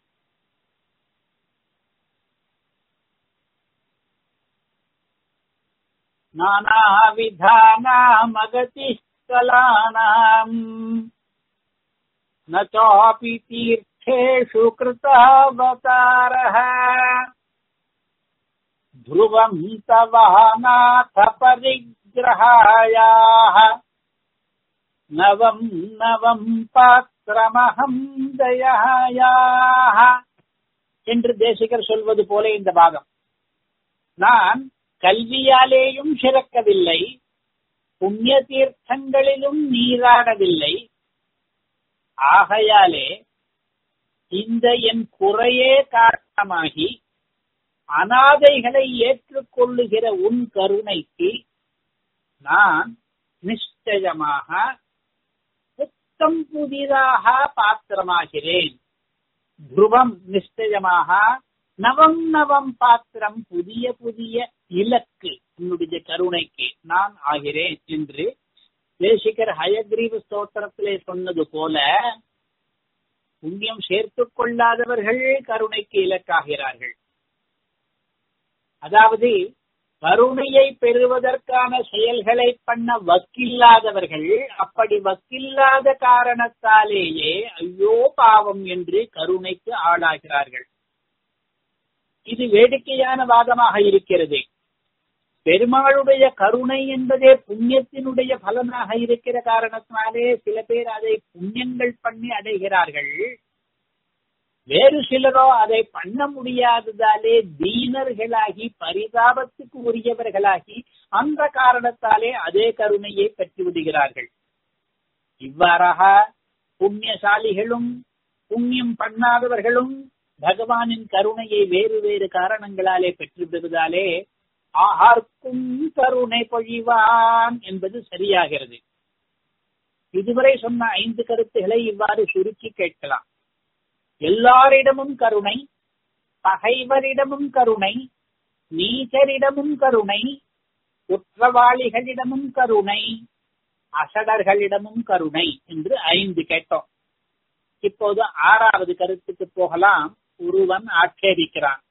A: नानाविधानामगतिः कलानाम् न चापि तीर्थेषु कृतावतारः ध्रुवम् तवानाथ परिग्रहायाः நவம் நவம் பாத்திரமகம் தயாயாக என்று தேசிகர் சொல்வது போல இந்த பாகம் நான் கல்வியாலேயும் சிறக்கவில்லை புண்ணிய தீர்த்தங்களிலும் நீராடவில்லை ஆகையாலே இந்த என் குறையே காரணமாகி அனாதைகளை ஏற்றுக்கொள்ளுகிற உன் கருணைக்கு நான் நிச்சயமாக புத்தம் புதிதாக பாத்திரமாகிறேன் துருவம் நிச்சயமாக நவம் நவம் பாத்திரம் புதிய புதிய இலக்கு உன்னுடைய கருணைக்கு நான் ஆகிறேன் என்று தேசிகர் ஹயக்ரீவ ஸ்தோத்திரத்திலே சொன்னது போல புண்ணியம் சேர்த்துக் கொள்ளாதவர்கள் கருணைக்கு இலக்காகிறார்கள் அதாவது கருணையை பெறுவதற்கான செயல்களை பண்ண வக்கில்லாதவர்கள் அப்படி வக்கில்லாத காரணத்தாலேயே ஐயோ பாவம் என்று கருணைக்கு ஆளாகிறார்கள் இது வேடிக்கையான வாதமாக இருக்கிறது பெருமாளுடைய கருணை என்பதே புண்ணியத்தினுடைய பலனாக இருக்கிற காரணத்தினாலே சில பேர் அதை புண்ணியங்கள் பண்ணி அடைகிறார்கள் வேறு சிலரோ அதை பண்ண முடியாததாலே தீனர்களாகி பரிதாபத்துக்கு உரியவர்களாகி அந்த காரணத்தாலே அதே கருணையை பெற்று விடுகிறார்கள் இவ்வாறாக புண்ணியசாலிகளும் புண்ணியம் பண்ணாதவர்களும் பகவானின் கருணையை வேறு வேறு காரணங்களாலே பெற்று விடுவதாலே ஆஹார்க்கும் கருணை பொழிவான் என்பது சரியாகிறது இதுவரை சொன்ன ஐந்து கருத்துக்களை இவ்வாறு சுருக்கி கேட்கலாம் எல்லாரிடமும் கருணை பகைவரிடமும் கருணை நீச்சரிடமும் கருணை குற்றவாளிகளிடமும் கருணை அசடர்களிடமும் கருணை என்று ஐந்து கேட்டோம் இப்போது ஆறாவது கருத்துக்கு போகலாம் ஒருவன் ஆட்சேபிக்கிறான்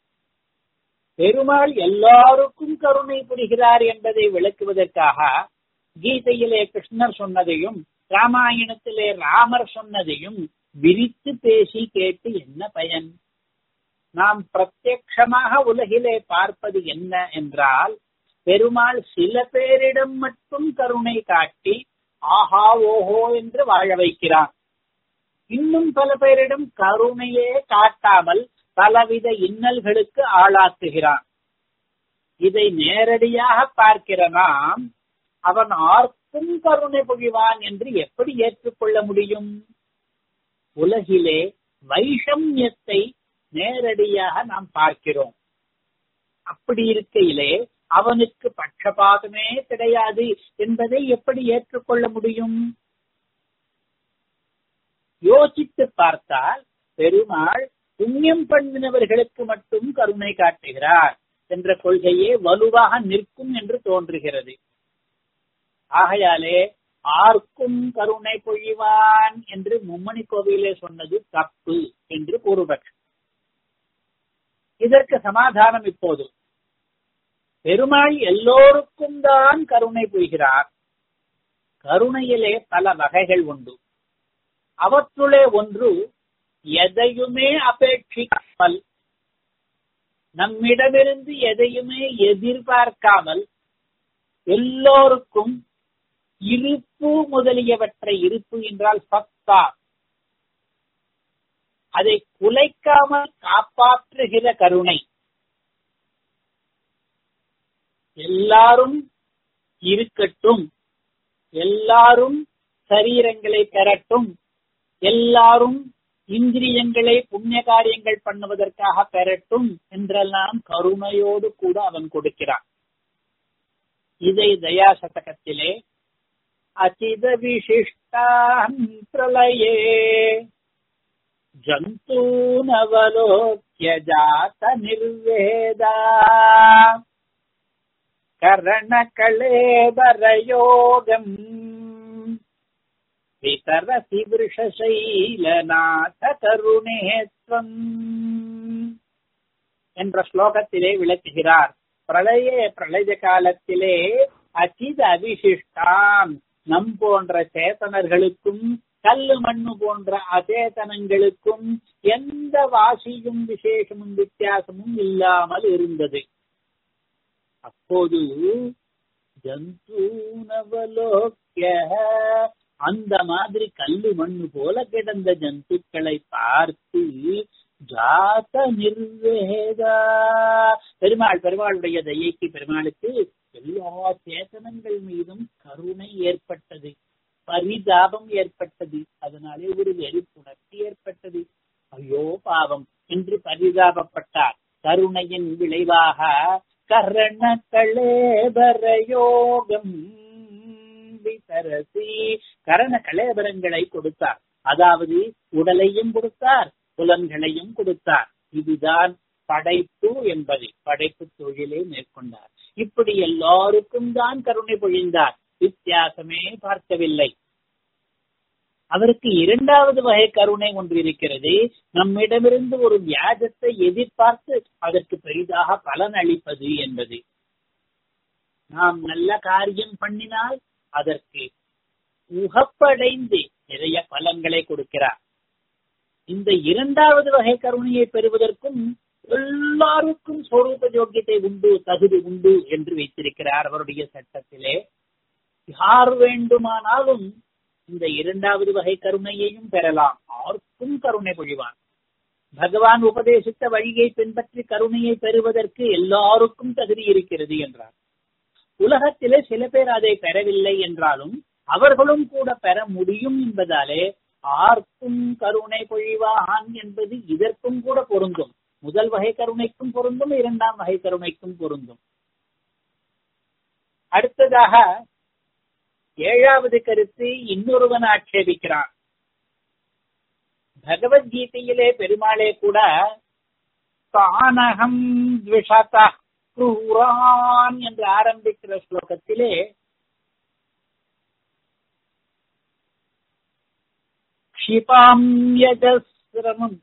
A: பெருமாள் எல்லாருக்கும் கருணை புரிகிறார் என்பதை விளக்குவதற்காக கீதையிலே கிருஷ்ணர் சொன்னதையும் ராமாயணத்திலே ராமர் சொன்னதையும் விரித்து பேசி கேட்டு என்ன பயன் நாம் பிரத்யக்ஷமாக உலகிலே பார்ப்பது என்ன என்றால் பெருமாள் சில பேரிடம் மட்டும் கருணை காட்டி ஆஹா ஓஹோ என்று வாழ வைக்கிறான் இன்னும் பல பேரிடம் கருணையே காட்டாமல் பலவித இன்னல்களுக்கு ஆளாக்குகிறான் இதை நேரடியாக பார்க்கிற நாம் அவன் ஆர்க்கும் கருணை புரிவான் என்று எப்படி ஏற்றுக்கொள்ள முடியும் உலகிலே வைஷமியத்தை நேரடியாக நாம் பார்க்கிறோம் அப்படி இருக்கையிலே அவனுக்கு பட்சபாதமே கிடையாது என்பதை எப்படி ஏற்றுக்கொள்ள முடியும் யோசித்து பார்த்தால் பெருமாள் புண்ணியம் பண்ணினவர்களுக்கு மட்டும் கருணை காட்டுகிறார் என்ற கொள்கையே வலுவாக நிற்கும் என்று தோன்றுகிறது ஆகையாலே ஆர்க்கும் கருணை பொழிவான் என்று மும்மணி கோவிலே சொன்னது தப்பு என்று கூறுபட்சம் இதற்கு சமாதானம் இப்போது பெருமாள் எல்லோருக்கும் தான் கருணை புரிகிறார் கருணையிலே பல வகைகள் உண்டு அவற்றுளே ஒன்று எதையுமே அபேட்சிக்காமல் நம்மிடமிருந்து எதையுமே எதிர்பார்க்காமல் எல்லோருக்கும் இருப்பு முதலியவற்றை இருப்பு என்றால் சத்தா அதை குலைக்காமல் காப்பாற்றுகிற கருணை எல்லாரும் இருக்கட்டும் எல்லாரும் சரீரங்களை பெறட்டும் எல்லாரும் இந்திரியங்களை புண்ணிய காரியங்கள் பண்ணுவதற்காக பெறட்டும் என்றெல்லாம் கருணையோடு கூட அவன் கொடுக்கிறான் இதை தயா சதகத்திலே அச்சித விசிஷ்டான் பிரளயே ஜந்தூனவலோக்கிய ஜாத நிர்வேதா கரண கலேபரயோகம் விதரசி விருஷசைலநாத கருணேத்வம் என்ற ஸ்லோகத்திலே விளக்குகிறார் பிரளய பிரளய காலத்திலே அச்சித அவிசிஷ்டாம் நம் போன்ற சேத்தனர்களுக்கும் கல்லு மண்ணு போன்ற அசேதனங்களுக்கும் எந்த வாசியும் விசேஷமும் வித்தியாசமும் இல்லாமல் இருந்தது அப்போது ஜந்தூனவலோக்கிய அந்த மாதிரி கல்லு மண்ணு போல கிடந்த ஜந்துக்களை பார்த்து ஜாத நிர்வேதா பெருமாள் பெருமாளுடைய தயைக்கு பெருமாளுக்கு எல்லா சேத்தனங்கள் மீதும் கருணை ஏற்பட்டது பரிதாபம் ஏற்பட்டது அதனாலே ஒரு வெறுப்புணர்ச்சி ஏற்பட்டது ஐயோ பாவம் என்று பரிதாபப்பட்டார் கருணையின் விளைவாக கரண கலேபரயோகம் விசரசி கரண கலேபரங்களை கொடுத்தார் அதாவது உடலையும் கொடுத்தார் புலன்களையும் கொடுத்தார் இதுதான் படைப்பு என்பது படைப்பு தொழிலை மேற்கொண்டார் இப்படி எல்லாருக்கும் தான் கருணை பொழிந்தார் வித்தியாசமே பார்க்கவில்லை அவருக்கு இரண்டாவது வகை கருணை ஒன்று இருக்கிறது நம்மிடமிருந்து ஒரு வியாஜத்தை எதிர்பார்த்து அதற்கு பெரிதாக பலன் அளிப்பது என்பது நாம் நல்ல காரியம் பண்ணினால் அதற்கு உகப்படைந்து நிறைய பலன்களை கொடுக்கிறார் இந்த இரண்டாவது வகை கருணையை பெறுவதற்கும் எல்லாருக்கும் சொரூப யோக்கியத்தை உண்டு தகுதி உண்டு என்று வைத்திருக்கிறார் அவருடைய சட்டத்திலே யார் வேண்டுமானாலும் இந்த இரண்டாவது வகை கருணையையும் பெறலாம் யாருக்கும் கருணை பொழிவான் பகவான் உபதேசித்த வழியை பின்பற்றி கருணையை பெறுவதற்கு எல்லாருக்கும் தகுதி இருக்கிறது என்றார் உலகத்திலே சில பேர் அதை பெறவில்லை என்றாலும் அவர்களும் கூட பெற முடியும் என்பதாலே ஆர்க்கும் கருணை பொழிவான் என்பது இதற்கும் கூட பொருந்தும் முதல் வகை கருணைக்கும் பொருந்தும் இரண்டாம் வகை கருணைக்கும் பொருந்தும் அடுத்ததாக ஏழாவது கருத்து இன்னொருவன் ஆட்சேபிக்கிறான் பகவத்கீதையிலே பெருமாளே கூட தானகம் த்விஷத குரூரான் என்று ஆரம்பிக்கிற ஸ்லோகத்திலே க்ஷிபாம் யஜஸ்ரமம்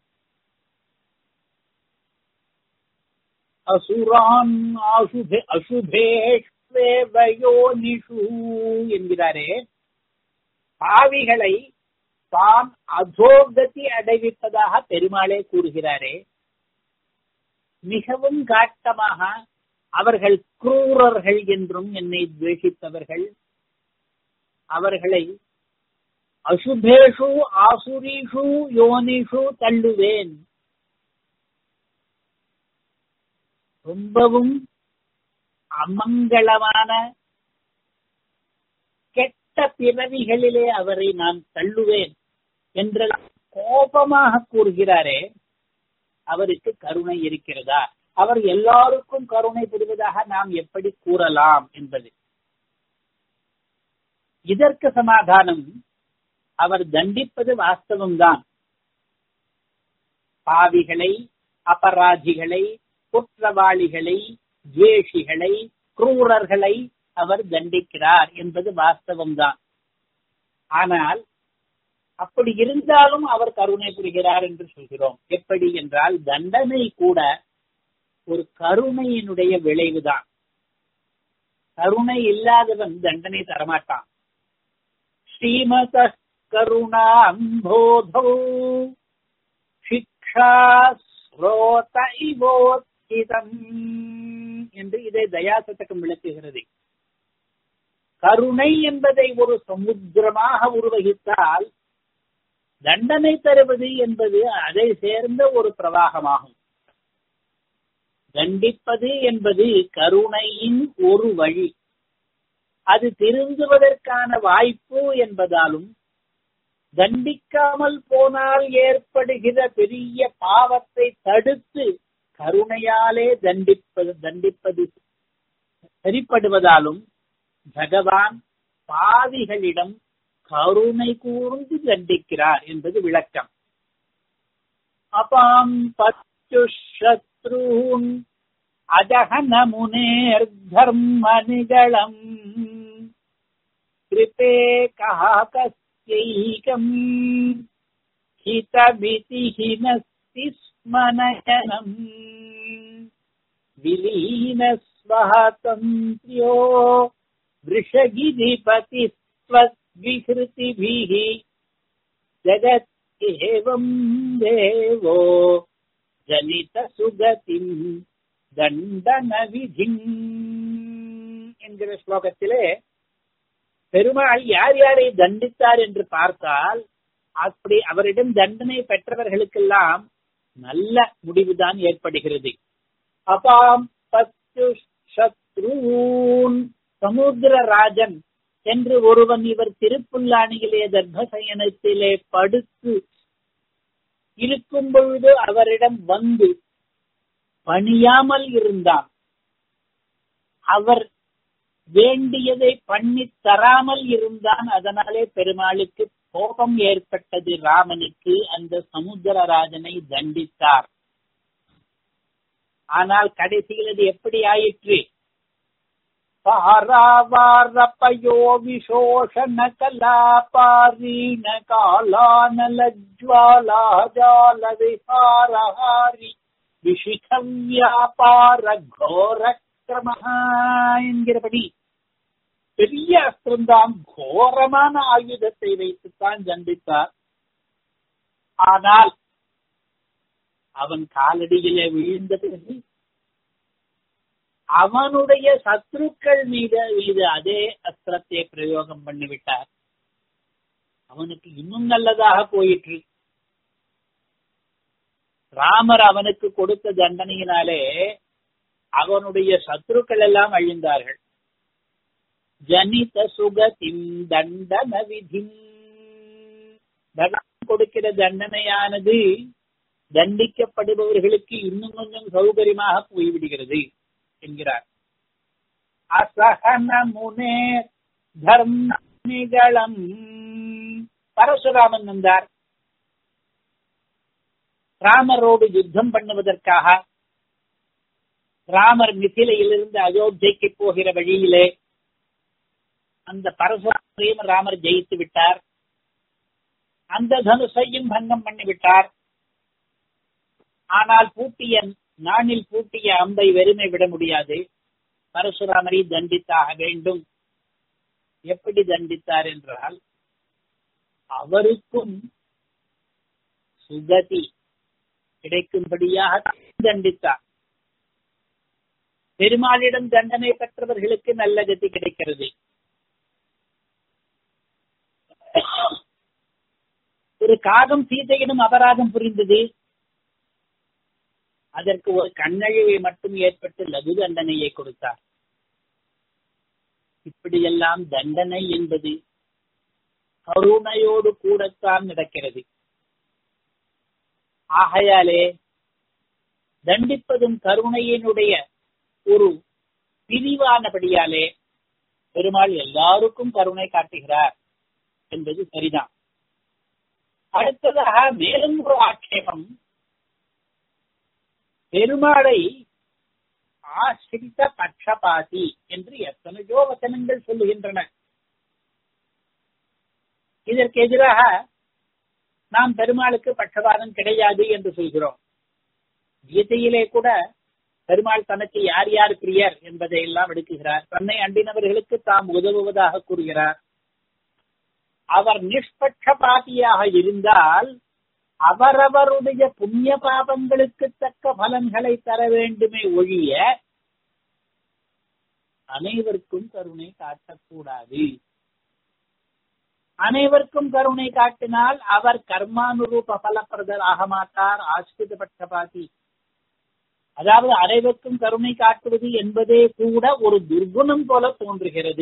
A: அசுரான் அசுபே அசுபேஷ்வேவயோனிஷு என்கிறாரே பாவிகளை தான் அதோகதி அடைவிப்பதாக பெருமாளே கூறுகிறாரே மிகவும் காட்டமாக அவர்கள் குரூரர்கள் என்றும் என்னை துவேஷித்தவர்கள் அவர்களை அசுபேஷு ஆசுரீஷு யோனிஷு தள்ளுவேன் ரொம்பவும் அமங்கலமான கெட்ட பிறவிகளிலே அவரை நான் தள்ளுவேன் என்ற கோபமாக கூறுகிறாரே அவருக்கு கருணை இருக்கிறதா அவர் எல்லாருக்கும் கருணை புரிவதாக நாம் எப்படி கூறலாம் என்பது இதற்கு சமாதானம் அவர் தண்டிப்பது வாஸ்தவம்தான் பாவிகளை அபராதிகளை குற்றவாளிகளை துவேஷிகளை குரூரர்களை அவர் தண்டிக்கிறார் என்பது வாஸ்தவம்தான் ஆனால் அப்படி இருந்தாலும் அவர் கருணை புரிகிறார் என்று சொல்கிறோம் எப்படி என்றால் தண்டனை கூட ஒரு கருணையினுடைய விளைவுதான் கருணை இல்லாதவன் தண்டனை தரமாட்டான் ஸ்ரீமத கருணாம்போதோ சிக்ஷா ஸ்ரோத இவோத்கிதம் என்று இதை தயாசதகம் விளக்குகிறது கருணை என்பதை ஒரு சமுத்திரமாக உருவகித்தால் தண்டனை தருவது என்பது அதை சேர்ந்த ஒரு பிரவாகமாகும் தண்டிப்பது என்பது கருணையின் ஒரு வழி அது திருந்துவதற்கான வாய்ப்பு என்பதாலும் தண்டிக்காமல் போனால் ஏற்படுகிற பெரிய பாவத்தை தடுத்து கருணையாலே தண்டிப்பது தண்டிப்பது சரிப்படுவதாலும் பகவான் பாவிகளிடம் கருணை கூர்ந்து தண்டிக்கிறார் என்பது விளக்கம் அபாம் பத்துஷத்ரூன் அஜகன முனேர் தர்ம நிகழம் கிருபே கஹாகஸ்யைகம் ஹிதமிதி ஹினஸ்தி ஸ்மனயனம் விலீன स्वतन्त्र्यो वृषगिरिपति स्वद्विहृतिभिः जगत् एवम् देवो ஜனிதசுகதிம் தண்டன விதிம் என்கிற ஸ்லோகத்திலே பெருமாள் யார் யாரை தண்டித்தார் என்று பார்த்தால் அப்படி அவரிடம் தண்டனை பெற்றவர்களுக்கெல்லாம் நல்ல முடிவுதான் ஏற்படுகிறது அபாம் பத்து சத்ருன் சமுத்திரராஜன் என்று ஒருவன் இவர் திருப்புல்லாணியிலே தர்மசயனத்திலே படுத்து இருக்கும் பொழுது அவரிடம் வந்து பணியாமல் இருந்தான் அவர் வேண்டியதை பண்ணி தராமல் இருந்தான் அதனாலே பெருமாளுக்கு கோபம் ஏற்பட்டது ராமனுக்கு அந்த சமுத்திரராஜனை தண்டித்தார் ஆனால் கடைசியில் அது எப்படி ஆயிற்று பாராவாரப்பயோ விசோஷண கலாபாரீண காலானலஜ்வாலா ஜால விஹாரஹாரி விஷிக வியாபார கோர கிரமஹா என்கிறபடி பெரிய அஸ்திரம்தான் கோரமான ஆயுதத்தை வைத்துத்தான் தண்டித்தார் ஆனால் அவன் காலடியிலே விழுந்த பிறகு அவனுடைய சத்ருக்கள் மீது மீது அதே அஸ்திரத்தை பிரயோகம் பண்ணிவிட்டார் அவனுக்கு இன்னும் நல்லதாக போயிற்று ராமர் அவனுக்கு கொடுத்த தண்டனையினாலே அவனுடைய சத்ருக்கள் எல்லாம் அழிந்தார்கள் ஜனித சுகதிம் தண்டன விதி பகவான் கொடுக்கிற தண்டனையானது தண்டிக்கப்படுபவர்களுக்கு இன்னும் கொஞ்சம் சௌகரியமாக போய்விடுகிறது என்கிறார் அசகன முனே தர்மிகளம் பரசுராமன் வந்தார் ராமரோடு யுத்தம் பண்ணுவதற்காக ராமர் மிசிலையிலிருந்து அயோத்தியைக்கு போகிற வழியிலே அந்த பரசுராமரையும் ராமர் ஜெயித்து விட்டார் அந்த தனுஷையும் பங்கம் பண்ணிவிட்டார் ஆனால் பூட்டிய நாணில் பூட்டிய அம்பை வெறுமை விட முடியாது பரசுராமரை தண்டித்தாக வேண்டும் எப்படி தண்டித்தார் என்றால் அவருக்கும் சுகதி கிடைக்கும்படியாக தண்டித்தார் பெருமாளிடம் தண்டனை பெற்றவர்களுக்கு நல்ல கதி கிடைக்கிறது ஒரு காகம் சீதையிடம் அபராதம் புரிந்தது அதற்கு ஒரு கண்ணழிவை மட்டும் ஏற்பட்டு லகு தண்டனையை கொடுத்தார் இப்படியெல்லாம் தண்டனை என்பது கருணையோடு கூடத்தான் நடக்கிறது ஆகையாலே தண்டிப்பதும் கருணையினுடைய ஒரு பிரிவானபடியாலே பெருமாள் எல்லாருக்கும் கருணை காட்டுகிறார் என்பது சரிதான் அடுத்ததாக மேலும் ஒரு ஆட்சேபம் பெருமாளை ஆசிரித்த பட்சபாதி என்று எத்தனையோ வசனங்கள் சொல்லுகின்றன இதற்கு எதிராக நாம் பெருமாளுக்கு பட்சபாதம் கிடையாது என்று சொல்கிறோம் கீதையிலே கூட பெருமாள் தனக்கு யார் யார் பிரியர் என்பதை எல்லாம் எடுக்குகிறார் தன்னை அண்டினவர்களுக்கு தாம் உதவுவதாக கூறுகிறார் அவர் நிஷ்பட்சபாதியாக இருந்தால் அவரவருடைய புண்ணிய பாபங்களுக்கு தக்க பலன்களை தர வேண்டுமே ஒழிய அனைவருக்கும் கருணை காட்டக்கூடாது அனைவருக்கும் கருணை காட்டினால் அவர் கர்மானுரூப பலப்பிரதர் ஆக மாட்டார் ஆசிரித பட்சபாதி அதாவது அனைவருக்கும் கருணை காட்டுவது என்பதே கூட ஒரு துர்குணம் போல தோன்றுகிறது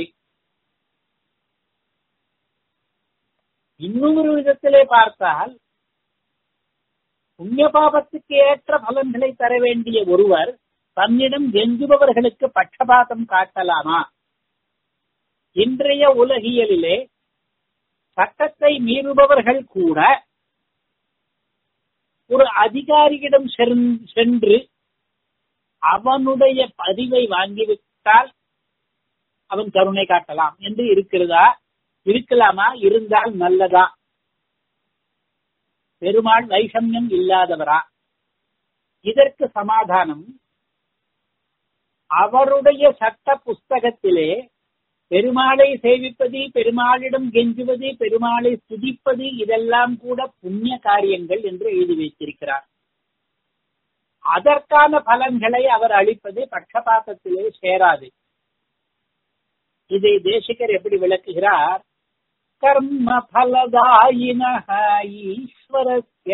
A: இன்னொரு விதத்திலே பார்த்தால் புண்ணிய பாபத்துக்கு ஏற்ற பலன்களை தர வேண்டிய ஒருவர் தன்னிடம் கெஞ்சுபவர்களுக்கு பட்சபாதம் காட்டலாமா இன்றைய உலகியலிலே சட்டத்தை மீறுபவர்கள் கூட ஒரு அதிகாரியிடம் சென்று அவனுடைய பதிவை வாங்கிவிட்டால் அவன் கருணை காட்டலாம் என்று இருக்கிறதா இருக்கலாமா இருந்தால் நல்லதா பெருமாள் வைஷமியம் இல்லாதவரா இதற்கு சமாதானம் அவருடைய சட்ட புஸ்தகத்திலே பெருமாளை சேவிப்பது பெருமாளிடம் கெஞ்சுவது பெருமாளை துதிப்பது இதெல்லாம் கூட புண்ணிய காரியங்கள் என்று எழுதி வைத்திருக்கிறார் அதற்கான பலன்களை அவர் அளிப்பது பட்சபாதத்திலே சேராது இதை தேசிகர் எப்படி விளக்குகிறார் கர்ம பலதாயின ஈஸ்வரஸ்ய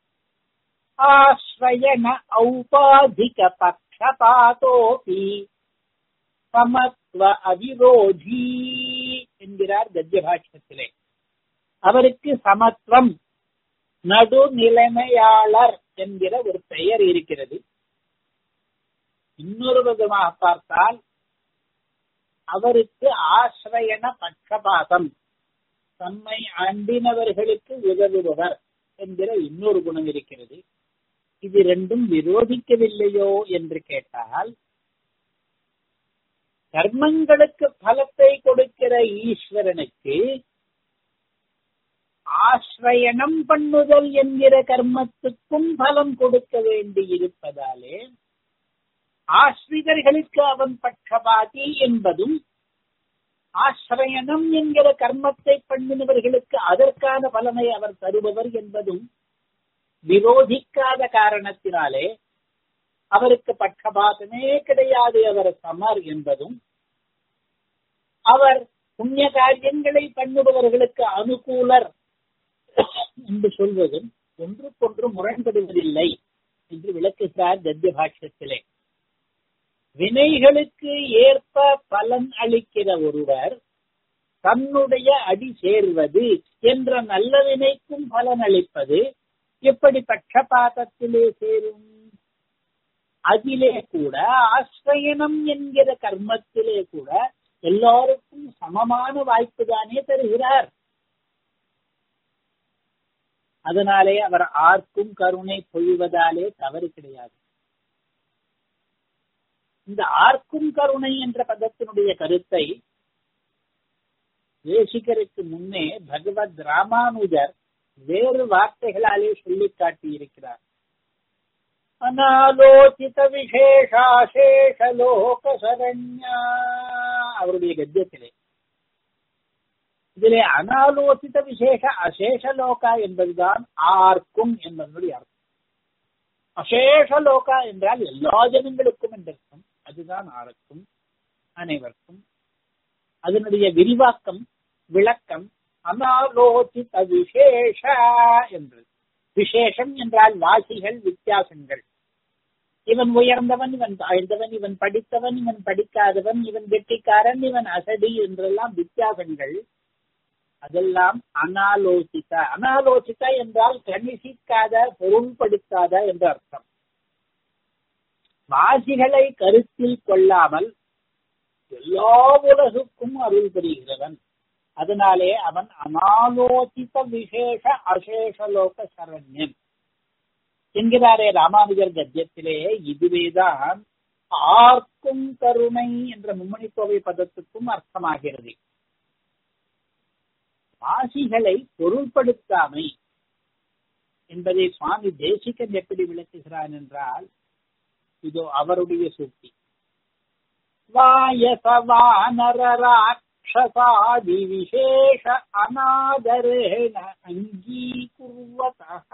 A: ஆஸ்ரயண ஔபாதிக பக்ஷபாதோபி சமத்துவ அவிரோதி என்கிறார் கத்திய பாஷ்யத்திலே அவருக்கு சமத்துவம் நடுநிலைமையாளர் என்கிற ஒரு பெயர் இருக்கிறது இன்னொரு விதமாக பார்த்தால் அவருக்கு ஆசிரயண பட்சபாதம் தம்மை அண்டினவர்களுக்கு உதவுபவர் என்கிற இன்னொரு குணம் இருக்கிறது இது ரெண்டும் விரோதிக்கவில்லையோ என்று கேட்டால் கர்மங்களுக்கு பலத்தை கொடுக்கிற ஈஸ்வரனுக்கு ஆசிரயணம் பண்ணுதல் என்கிற கர்மத்துக்கும் பலம் கொடுக்க வேண்டி இருப்பதாலே ஆஸ்ரிதர்களுக்கு அவன் பட்சபாதி என்பதும் ஆசிரயணம் என்கிற கர்மத்தை பண்ணினவர்களுக்கு அதற்கான பலனை அவர் தருபவர் என்பதும் விரோதிக்காத காரணத்தினாலே அவருக்கு பட்சபாதமே கிடையாது அவர் சமர் என்பதும் அவர் புண்ணிய காரியங்களை பண்ணுபவர்களுக்கு அனுகூலர் என்று சொல்வதும் ஒன்றுக்கொன்று முரண்படுவதில்லை என்று விளக்குகிறார் கத்திய பாஷ்யத்திலே வினைகளுக்கு ஏற்ப பலன் அளிக்கிற ஒருவர் தன்னுடைய அடி சேர்வது என்ற நல்ல வினைக்கும் பலன் அளிப்பது எப்படி பட்சபாதத்திலே சேரும் அதிலே கூட ஆசிரயணம் என்கிற கர்மத்திலே கூட எல்லாருக்கும் சமமான வாய்ப்பு தானே தருகிறார் அதனாலே அவர் ஆர்க்கும் கருணை பொழிவதாலே தவறு கிடையாது இந்த ஆர்க்கும் கருணை என்ற பதத்தினுடைய கருத்தை தேசிகருக்கு முன்னே பகவத் ராமானுஜர் வேறு வார்த்தைகளாலே சொல்லி காட்டியிருக்கிறார் அனாலோசித விசேஷாசேஷ லோக சரண்யா அவருடைய கத்தியத்திலே இதிலே அனாலோசித விசேஷ அசேஷ லோகா என்பதுதான் ஆர்க்கும் என்பதனுடைய அர்த்தம் அசேஷ லோகா என்றால் எல்லா ஜனங்களுக்கும் என்றிருக்கும் அதுதான் ஆர்க்கும் அனைவருக்கும் அதனுடைய விரிவாக்கம் விளக்கம் அனாலோசித விசேஷ என்று விசேஷம் என்றால் வாசிகள் வித்தியாசங்கள் இவன் உயர்ந்தவன் இவன் தாழ்ந்தவன் இவன் படித்தவன் இவன் படிக்காதவன் இவன் வெட்டிக்காரன் இவன் அசடி என்றெல்லாம் வித்தியாசங்கள் அதெல்லாம் அனாலோசித்த அனாலோசித்த என்றால் கணிசிக்காத பொருள்படுத்தாத என்று அர்த்தம் வாசிகளை கருத்தில் கொள்ளாமல் எல்லா உலகுக்கும் அருள் புரிகிறவன் அதனாலே அவன் அனாலோசித்த விசேஷ அசேஷலோக சரண்யன் என்கிறாரே ராமானுஜர் கத்தியத்திலே இதுவேதான் ஆர்க்கும் கருணை என்ற மும்மணிக்கோவை பதத்துக்கும் அர்த்தமாகிறது வாசிகளை பொருள்படுத்தாமை என்பதை சுவாமி தேசிகன் எப்படி விளக்குகிறான் என்றால் இதோ அவருடைய சூக்தி வாயசவானரராட்சசாதி விசேஷ அநாதரேண அங்கீகுர்வதः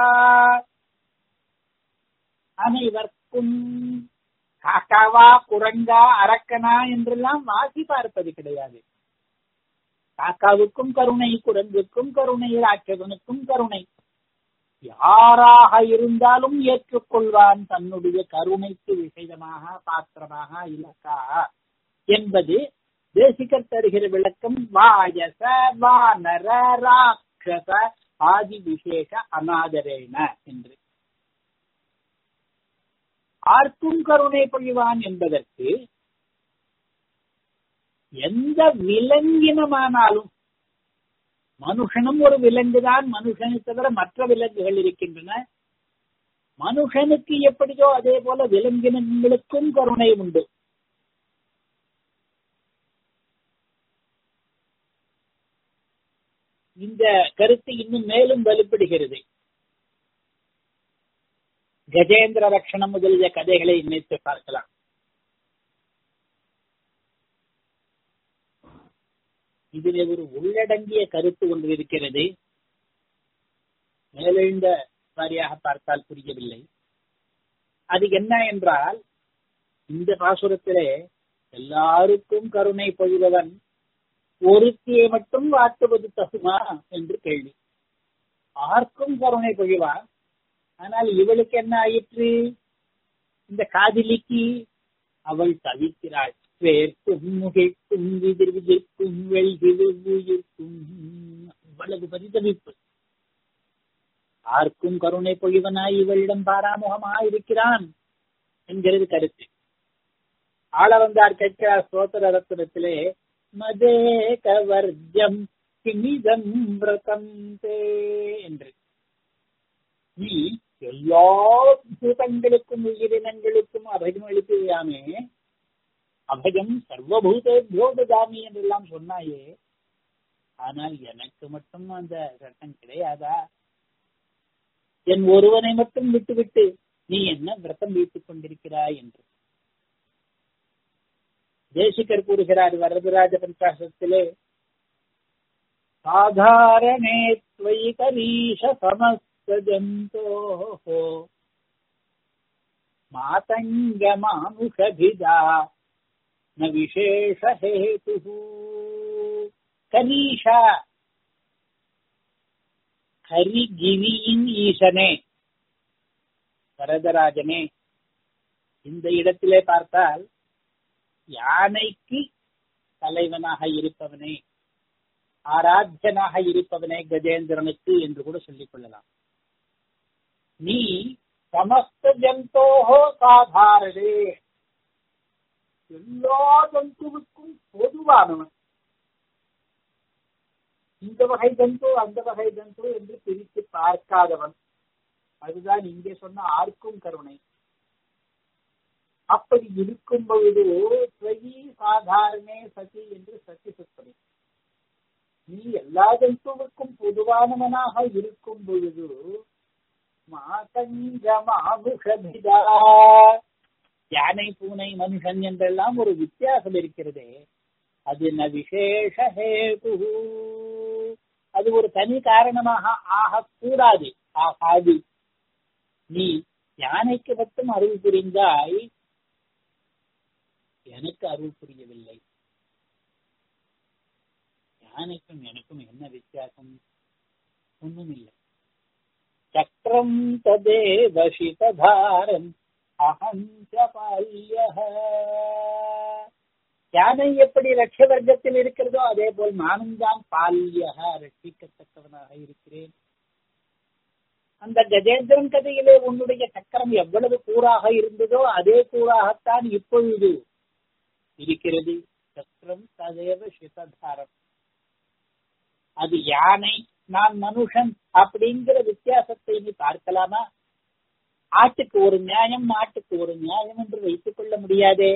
A: அனைவர்க்கும் காக்காவா குரங்கா அரக்கனா என்றெல்லாம் வாசி பார்ப்பது கிடையாது காக்காவுக்கும் கருணை குரங்குக்கும் கருணை ராட்சதனுக்கும் கருணை யாராக இருந்தாலும் ஏற்றுக்கொள்வான் தன்னுடைய கருணைக்கு விஷயமாக பாத்திரமாக இலக்கா என்பது தேசிகர் தருகிற விளக்கம் வாயச வானர ராட்சச ஆதி விசேஷ அநாதரேன என்று ஆர்க்கும் கருணை பொழிவான் என்பதற்கு எந்த விலங்கினமானாலும் மனுஷனும் ஒரு விலங்குதான் மனுஷனை தவிர மற்ற விலங்குகள் இருக்கின்றன மனுஷனுக்கு எப்படியோ அதே போல விலங்கினங்களுக்கும் கருணை உண்டு இந்த கருத்து இன்னும் மேலும் வலுப்படுகிறது கஜேந்திர ரக்ஷணம் முதலிய கதைகளை நினைத்து பார்க்கலாம் இதில் ஒரு உள்ளடங்கிய கருத்து ஒன்று இருக்கிறது மேலெழுந்த வாரியாக பார்த்தால் புரியவில்லை அது என்ன என்றால் இந்த பாசுரத்திலே எல்லாருக்கும் கருணை பொழிபவன் ஒருத்தியை மட்டும் வாட்டுவது தகுமா என்று கேள்வி ஆர்க்கும் கருணை பொழிவார் ஆனால் இவளுக்கு என்ன ஆயிற்று இந்த காதலிக்கு அவள் தவிக்கிறாள் வேர்க்கும் முகைக்கும் விதிர் விதிர்க்கும் வெள்கிருக்கும் இவ்வளவு பரிதவிப்பு யாருக்கும் கருணை பொழிவனாய் இவளிடம் பாராமுகமாய் இருக்கிறான் என்கிறது கருத்து ஆள வந்தார் கேட்கிறார் சோதர ரத்னத்திலே மதே கவர்ஜம் கிமிதம் விரதம் தே என்று நீ எல்லா பூதங்களுக்கும் உயிரினங்களுக்கும் அபயம் அளிப்பியாமே அபயம் சர்வபூதேபியோ ததாமி என்றெல்லாம் சொன்னாயே ஆனால் எனக்கு மட்டும் அந்த சட்டம் கிடையாதா என் ஒருவனை மட்டும் விட்டுவிட்டு நீ என்ன விரதம் வைத்துக் கொண்டிருக்கிறாய் என்று தேசிகர் கூறுகிறார் வரதராஜ பஞ்சாசத்திலே சாதாரணே त्वयि करीश समस्तजन्तोः मातङ्गमामुषभिदा न विशेषहेतुः கரீஷ கரிகிரியின் ஈசனே வரதராஜனே இந்த இடத்திலே பார்த்தால் யானைக்கு தலைவனாக இருப்பவனே ஆராத்தியனாக இருப்பவனே கஜேந்திரனுக்கு என்று கூட சொல்லிக் கொள்ளலாம் நீ சமஸ்த ஜந்தோஹோ சாதாரணே எல்லா ஜந்துவுக்கும் பொதுவானவன் இந்த வகை ஜந்து அந்த வகை ஜந்து என்று பிரித்து பார்க்காதவன் அதுதான் இங்கே சொன்ன ஆர்க்கும் கருணை அப்படி இருக்கும் பொழுது ஸ்வயி சாதாரணே சதி என்று சத்தி சுத்தனை நீ எல்லா ஜந்துவுக்கும் பொதுவானவனாக இருக்கும் பொழுது மாதங்கமாபுஷபிதா யானை பூனை மனுஷன் என்றெல்லாம் ஒரு வித்தியாசம் இருக்கிறதே அது ந விசேஷ ஹேது அது ஒரு தனி காரணமாக ஆகக்கூடாது ஆகாது நீ யானைக்கு மட்டும் அருள் புரிந்தாய் எனக்கு அருள் புரியவில்லை யானைக்கும் எனக்கும் என்ன வித்தியாசம் ஒன்றும் இல்லை சக்கரம் ததேவ சிததாரம் அகஞ்ச பால்யः யானை எப்படி ரட்ச வர்க்கத்தில் இருக்கிறதோ அதே போல் நானும் தான் பால்யக ரட்சிக்கத்தக்கவனாக இருக்கிறேன் அந்த கஜேந்திரன் கதையிலே உன்னுடைய சக்கரம் எவ்வளவு கூறாக இருந்ததோ அதே கூறாகத்தான் இப்பொழுது இருக்கிறது சக்கரம் ததேவ சிததாரம் அது யானை நான் மனுஷன் அப்படிங்கிற வித்தியாசத்தை நீ பார்க்கலாமா ஆட்டுக்கு ஒரு நியாயம் மாட்டுக்கு ஒரு நியாயம் என்று வைத்துக் கொள்ள முடியாதே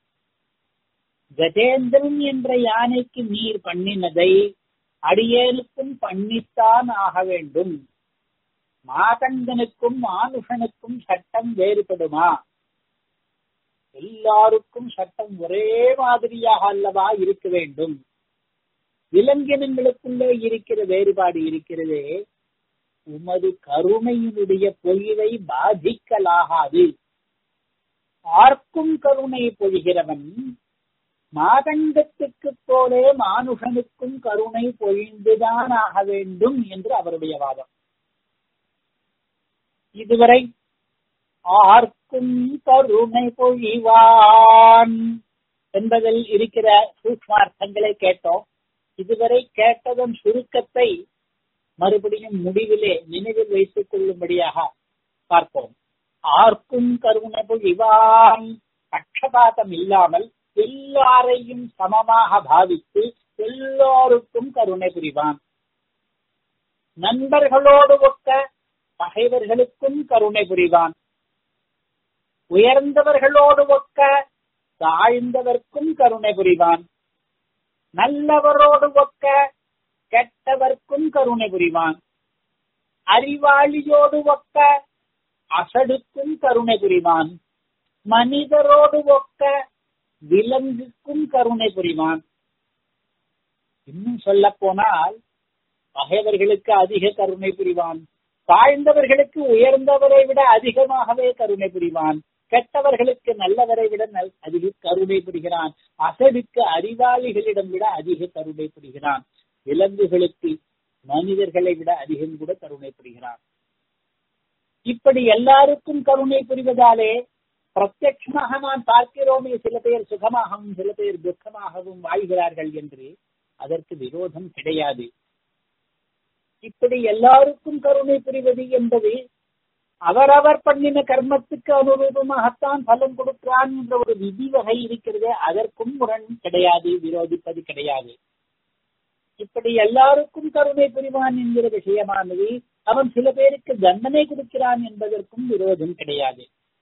A: கஜேந்திரன் என்ற யானைக்கு நீர் பண்ணினதை அடியேனுக்கும் பண்ணித்தான் ஆக வேண்டும் மாதங்கனுக்கும் மானுஷனுக்கும் சட்டம் வேறுபடுமா எல்லாருக்கும் சட்டம் ஒரே மாதிரியாக அல்லவா இருக்க வேண்டும் விலங்கினங்களுக்குள்ளே இருக்கிற வேறுபாடு இருக்கிறதே உமது கருணையினுடைய பொழிவை பாதிக்கலாகாது ஆர்க்கும் கருணை பொழிகிறவன் மாதங்கத்துக்கு போலே மானுஷனுக்கும் கருணை பொழிந்துதான் ஆக வேண்டும் என்று அவருடைய வாதம் இதுவரை ஆர்க்கும் கருணை பொழிவான் என்பதில் இருக்கிற சூக்மார்த்தங்களை கேட்டோம் இதுவரை கேட்டதன் சுருக்கத்தை மறுபடியும் முடிவிலே நினைவில் வைத்துக் கொள்ளும்படியாக பார்ப்போம் ஆர்க்கும் கருணை பொழிவான் பட்சபாதம் இல்லாமல் எல்லாரையும் சமமாக பாவித்து எல்லோருக்கும் கருணை புரிவான் நண்பர்களோடு ஒக்க பகைவர்களுக்கும் கருணை புரிவான் உயர்ந்தவர்களோடு ஒக்க தாழ்ந்தவர்க்கும் கருணை புரிவான் நல்லவரோடு ஒக்க கெட்டவர்க்கும் கருணை புரிவான் அறிவாளியோடு ஒக்க அசடுக்கும் கருணை புரிவான் மனிதரோடு ஒக்க விலங்குக்கும் கருணை புரிவான் இன்னும் சொல்ல போனால் பகைவர்களுக்கு அதிக கருணை புரிவான் தாழ்ந்தவர்களுக்கு உயர்ந்தவரை விட அதிகமாகவே கருணை புரிவான் கெட்டவர்களுக்கு நல்லவரை விட அதிக கருணை புரிகிறான் அசடுக்கு அறிவாளிகளிடம் விட அதிக கருணை புரிகிறான் விலங்குகளுக்கு மனிதர்களை விட அதிகம் கூட கருணை புரிகிறான் இப்படி எல்லாருக்கும் கருணை புரிவதாலே பிரத்யட்சமாக நான் பார்க்கிறோமே சில பேர் சுகமாகவும் சில பேர் துக்கமாகவும் வாழ்கிறார்கள் என்று அதற்கு விரோதம் கிடையாது இப்படி எல்லாருக்கும் கருணை புரிவது என்பது அவரவர் பண்ணின கர்மத்துக்கு அனுரூபமாகத்தான் பலன் கொடுக்கிறான் என்ற ஒரு விதி வகை இருக்கிறதே அதற்கும் முரண் கிடையாது விரோதிப்பது கிடையாது இப்படி எல்லாருக்கும் கருணை புரிவான் என்கிற விஷயமானது அவன் சில பேருக்கு தண்டனை கொடுக்கிறான் என்பதற்கும் விரோதம் கிடையாது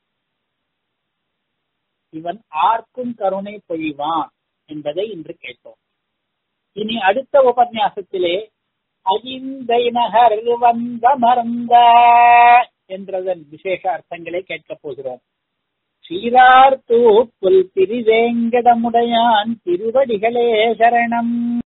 A: இவன் ஆர்க்கும் கருணை பொழிவான் என்பதை இன்று கேட்டோம் இனி அடுத்த உபன்யாசத்திலே அகிந்தை நகர் வந்த மறந்த என்றதன் விசேஷ அர்த்தங்களை கேட்கப் போகிறோம் சீரார் தூப்புல் திரிவேங்கடமுடையான் திருவடிகளே சரணம்